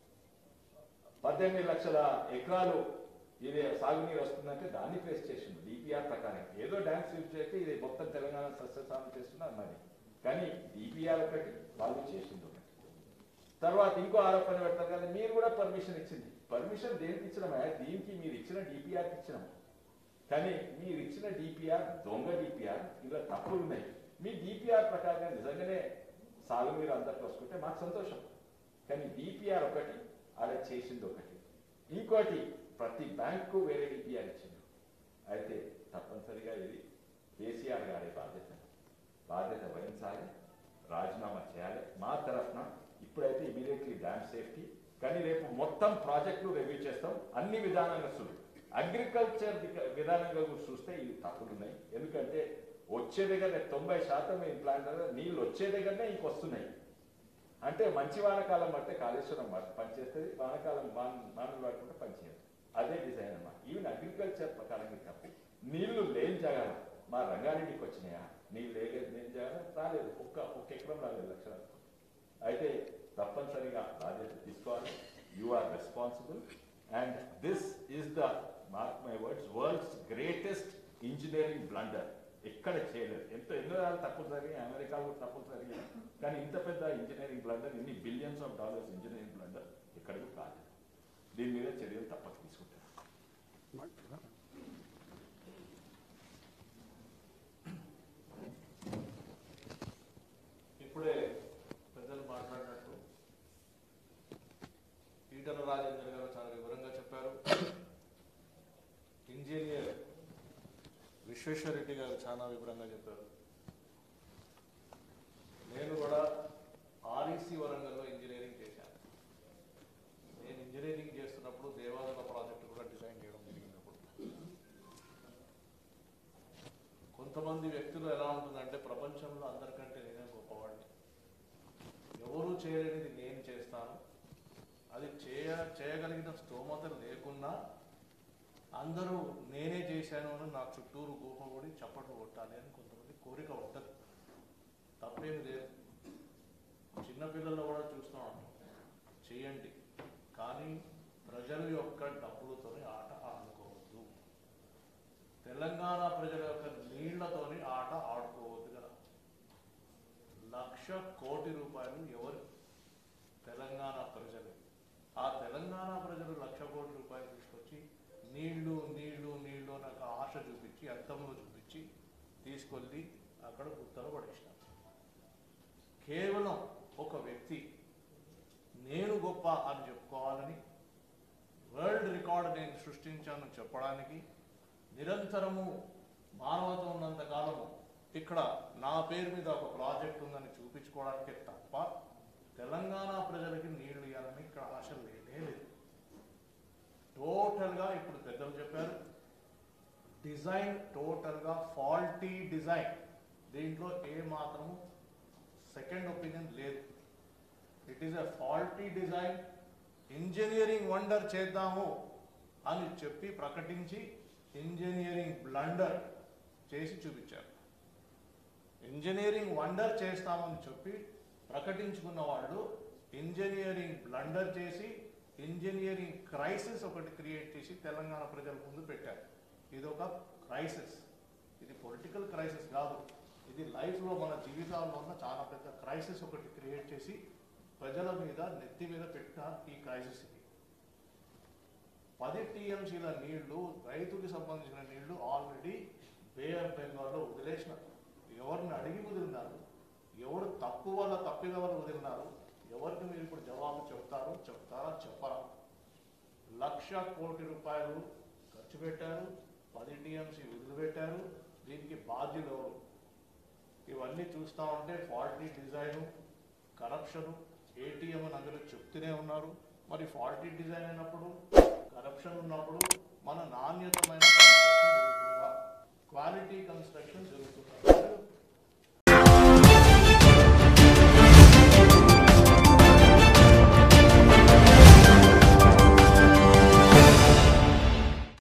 పద్దెనిమిది లక్షల ఎకరాలు ఇది సాగునీరు వస్తుందంటే దాన్ని ప్లేస్ చేసిండు డిపిఆర్ ప్రకారం ఏదో డ్యామ్స్ యూజ్ చేస్తే ఇది మొత్తం తెలంగాణ సస్యశామం చేస్తున్నారు మరి కానీ డిపిఆర్ ఒకటి వాళ్ళు చేసింది ఒకటి తర్వాత ఇంకో ఆరోపణ పెడతారు కదా మీరు కూడా పర్మిషన్ ఇచ్చింది పర్మిషన్ దేనికి ఇచ్చినామా దీనికి మీరు ఇచ్చిన డిపిఆర్కి ఇచ్చినాము కానీ మీరు ఇచ్చిన డిపిఆర్ దొంగ డిపిఆర్ ఇలా తప్పులు ఉన్నాయి మీ డిపిఆర్ ప్రకారంగా నిజంగానే సాగునీరు అందరికి వస్తుంటే మాకు సంతోషం కానీ డిపిఆర్ ఒకటి ఆడ చేసింది ఒకటి ఇంకోటి ప్రతి బ్యాంకు వేరే డిపిఆర్ ఇచ్చింది అయితే తప్పనిసరిగా ఇది కేసీఆర్ గారి బాధ్యత బాధ్యత వహించాలి రాజీనామా చేయాలి మా తరఫున ఇప్పుడైతే ఇమీడియట్లీ డ్యామ్ సేఫ్టీ కానీ రేపు మొత్తం ప్రాజెక్టులు రివ్యూ చేస్తాం అన్ని విధానాల సులు అగ్రికల్చర్ విధానంగా కూడా చూస్తే ఇవి తప్పులు ఉన్నాయి ఎందుకంటే వచ్చే దగ్గర తొంభై శాతం ఈ ప్లాంట్ నీళ్ళు వచ్చే దగ్గరనే ఇంక వస్తున్నాయి అంటే మంచి వానకాలం పడితే కాళేశ్వరం ప- పనిచేస్తుంది వానకాలం వాన వానలు పడుకుంటే పనిచేయదు అదే డిజైన్ అన్నమాట ఈవెన్ అగ్రికల్చర్ ప్రకారంగా తప్పు నీళ్లు లేని జగన్ మా రంగారెడ్డికి వచ్చినాయా నీళ్ళు లేని లేని జగన్ రాలేదు ఒక్క ఒక్క ఎకరం రాలేదు లక్షణాలు అయితే తప్పనిసరిగా బాధ్యత తీసుకోవాలి you are responsible and this is the mark my words world's greatest engineering blunder ఎక్కడ చేయలేదు ఎంతో ఎన్నో రాళ్ళు తప్పులు జరిగాయి అమెరికాలో కూడా తప్పులు జరిగాయి కానీ ఇంత పెద్ద ఇంజనీరింగ్ బ్లండర్ ఇన్ని billions of dollars engineering blunder ఎక్కడికి కాలేదు దీని మీద చర్యలు తప్పక తీసుకుంటారు ఇప్పుడే పెద్దలు మాట్లాడినట్టు ఈటల రాజేందర్ గారు చాలా వివరంగా చెప్పారు ఇంజనీర్ విశ్వేశ్వరరెడ్డి గారు చాలా వివరంగా చెప్పారు నేను కూడా ఆర్ఈసి వరంగల్లో ఇంజనీరింగ్ చేశాను నేను ఇంజనీరింగ్ చేస్తున్నప్పుడు దేవాలయ ప్రాజెక్టు కూడా డిజైన్ చేయడం జరిగినప్పుడు కొంతమంది వ్యక్తులు ఎలా ఉంటుందంటే ప్రపంచంలో అందరికంటే నేనే గొప్పవాడిని ఎవరు చేయలేనిది నేను చేస్తాను అది చేయ చేయగలిగిన స్తోమత లేకున్నా అందరూ నేనే చేశాను అని నా చుట్టూరు గూపగుడి చప్పట్లు కొట్టాలి అని కొంతమంది కోరిక ఉంటుంది తప్పేమి లేదు చిన్నపిల్లలు కూడా చూస్తూ ఉంటాం చేయండి కానీ ప్రజల యొక్క డబ్బులతోని ఆట ఆడుకోవద్దు తెలంగాణ ప్రజల యొక్క నీళ్లతోని ఆట ఆడుకోవద్దు కదా లక్ష కోటి రూపాయలు ఎవరు తెలంగాణ ప్రజలు ఆ తెలంగాణ ప్రజలు లక్ష కోటి రూపాయలు తీసుకొచ్చి నీళ్లు నీళ్లు నీళ్లు నాకు ఆశ చూపించి అర్థంలో చూపించి తీసుకెళ్ళి అక్కడ గుత్తలు పడేసినారు కేవలం ఒక వ్యక్తి నేను గొప్ప అని చెప్పుకోవాలని వరల్డ్ రికార్డ్ నేను సృష్టించాను చెప్పడానికి నిరంతరము మానవత ఉన్నంత కాలము ఇక్కడ నా పేరు మీద ఒక ప్రాజెక్ట్ ఉందని చూపించుకోవడానికే తప్ప తెలంగాణ ప్రజలకి నీళ్లు ఇవ్వాలని ఇక్కడ ఆశ లేనే లేదు టోటల్గా ఇప్పుడు పెద్దలు చెప్పారు డిజైన్ టోటల్గా ఫాల్టీ డిజైన్ దీంట్లో ఏ మాత్రము సెకండ్ ఒపీనియన్ లేదు it is a faulty design engineering wonder చేద్దాము అని చెప్పి ప్రకటించి ఇంజనీరింగ్ బ్లండర్ చేసి చూపించారు ఇంజనీరింగ్ వండర్ చేస్తామని చెప్పి ప్రకటించుకున్న వాళ్ళు ఇంజనీరింగ్ బ్లండర్ చేసి ఇంజనీరింగ్ క్రైసిస్ ఒకటి క్రియేట్ చేసి తెలంగాణ ప్రజల ముందు పెట్టారు ఇది ఒక క్రైసిస్ ఇది పొలిటికల్ క్రైసిస్ కాదు ఇది లైఫ్లో మన జీవితాల్లో ఉన్న చాలా పెద్ద క్రైసిస్ ఒకటి క్రియేట్ చేసి ప్రజల మీద నెత్తి మీద పెట్టిన ఈ క్రైసిస్ ఇది పది టీఎంసీల నీళ్లు రైతుకి సంబంధించిన నీళ్లు ఆల్రెడీ బే ఆఫ్ బెంగాల్లో వదిలేసినారు ఎవరిని అడిగి వదిలినారు ఎవరు తప్పు వల్ల తప్పిన వల్ల వదిలినారు ఎవరికి మీరు ఇప్పుడు జవాబు చెప్తారు చెప్తారా చెప్పరా లక్ష కోటి రూపాయలు ఖర్చు పెట్టారు పది టీఎంసీ వదిలిపెట్టారు దీనికి బాధ్యులు ఎవరు ఇవన్నీ చూస్తా ఉంటే ఫాల్టీ డిజైను కరప్షను ఏటీఎం అని అందరూ చెప్తూనే ఉన్నారు మరి ఫాల్టీ డిజైన్ అయినప్పుడు కరప్షన్ ఉన్నప్పుడు మన నాణ్యతమైన కన్స్ట్రక్షన్ జరుగుతుందా క్వాలిటీ కన్స్ట్రక్షన్ జరుగుతుందా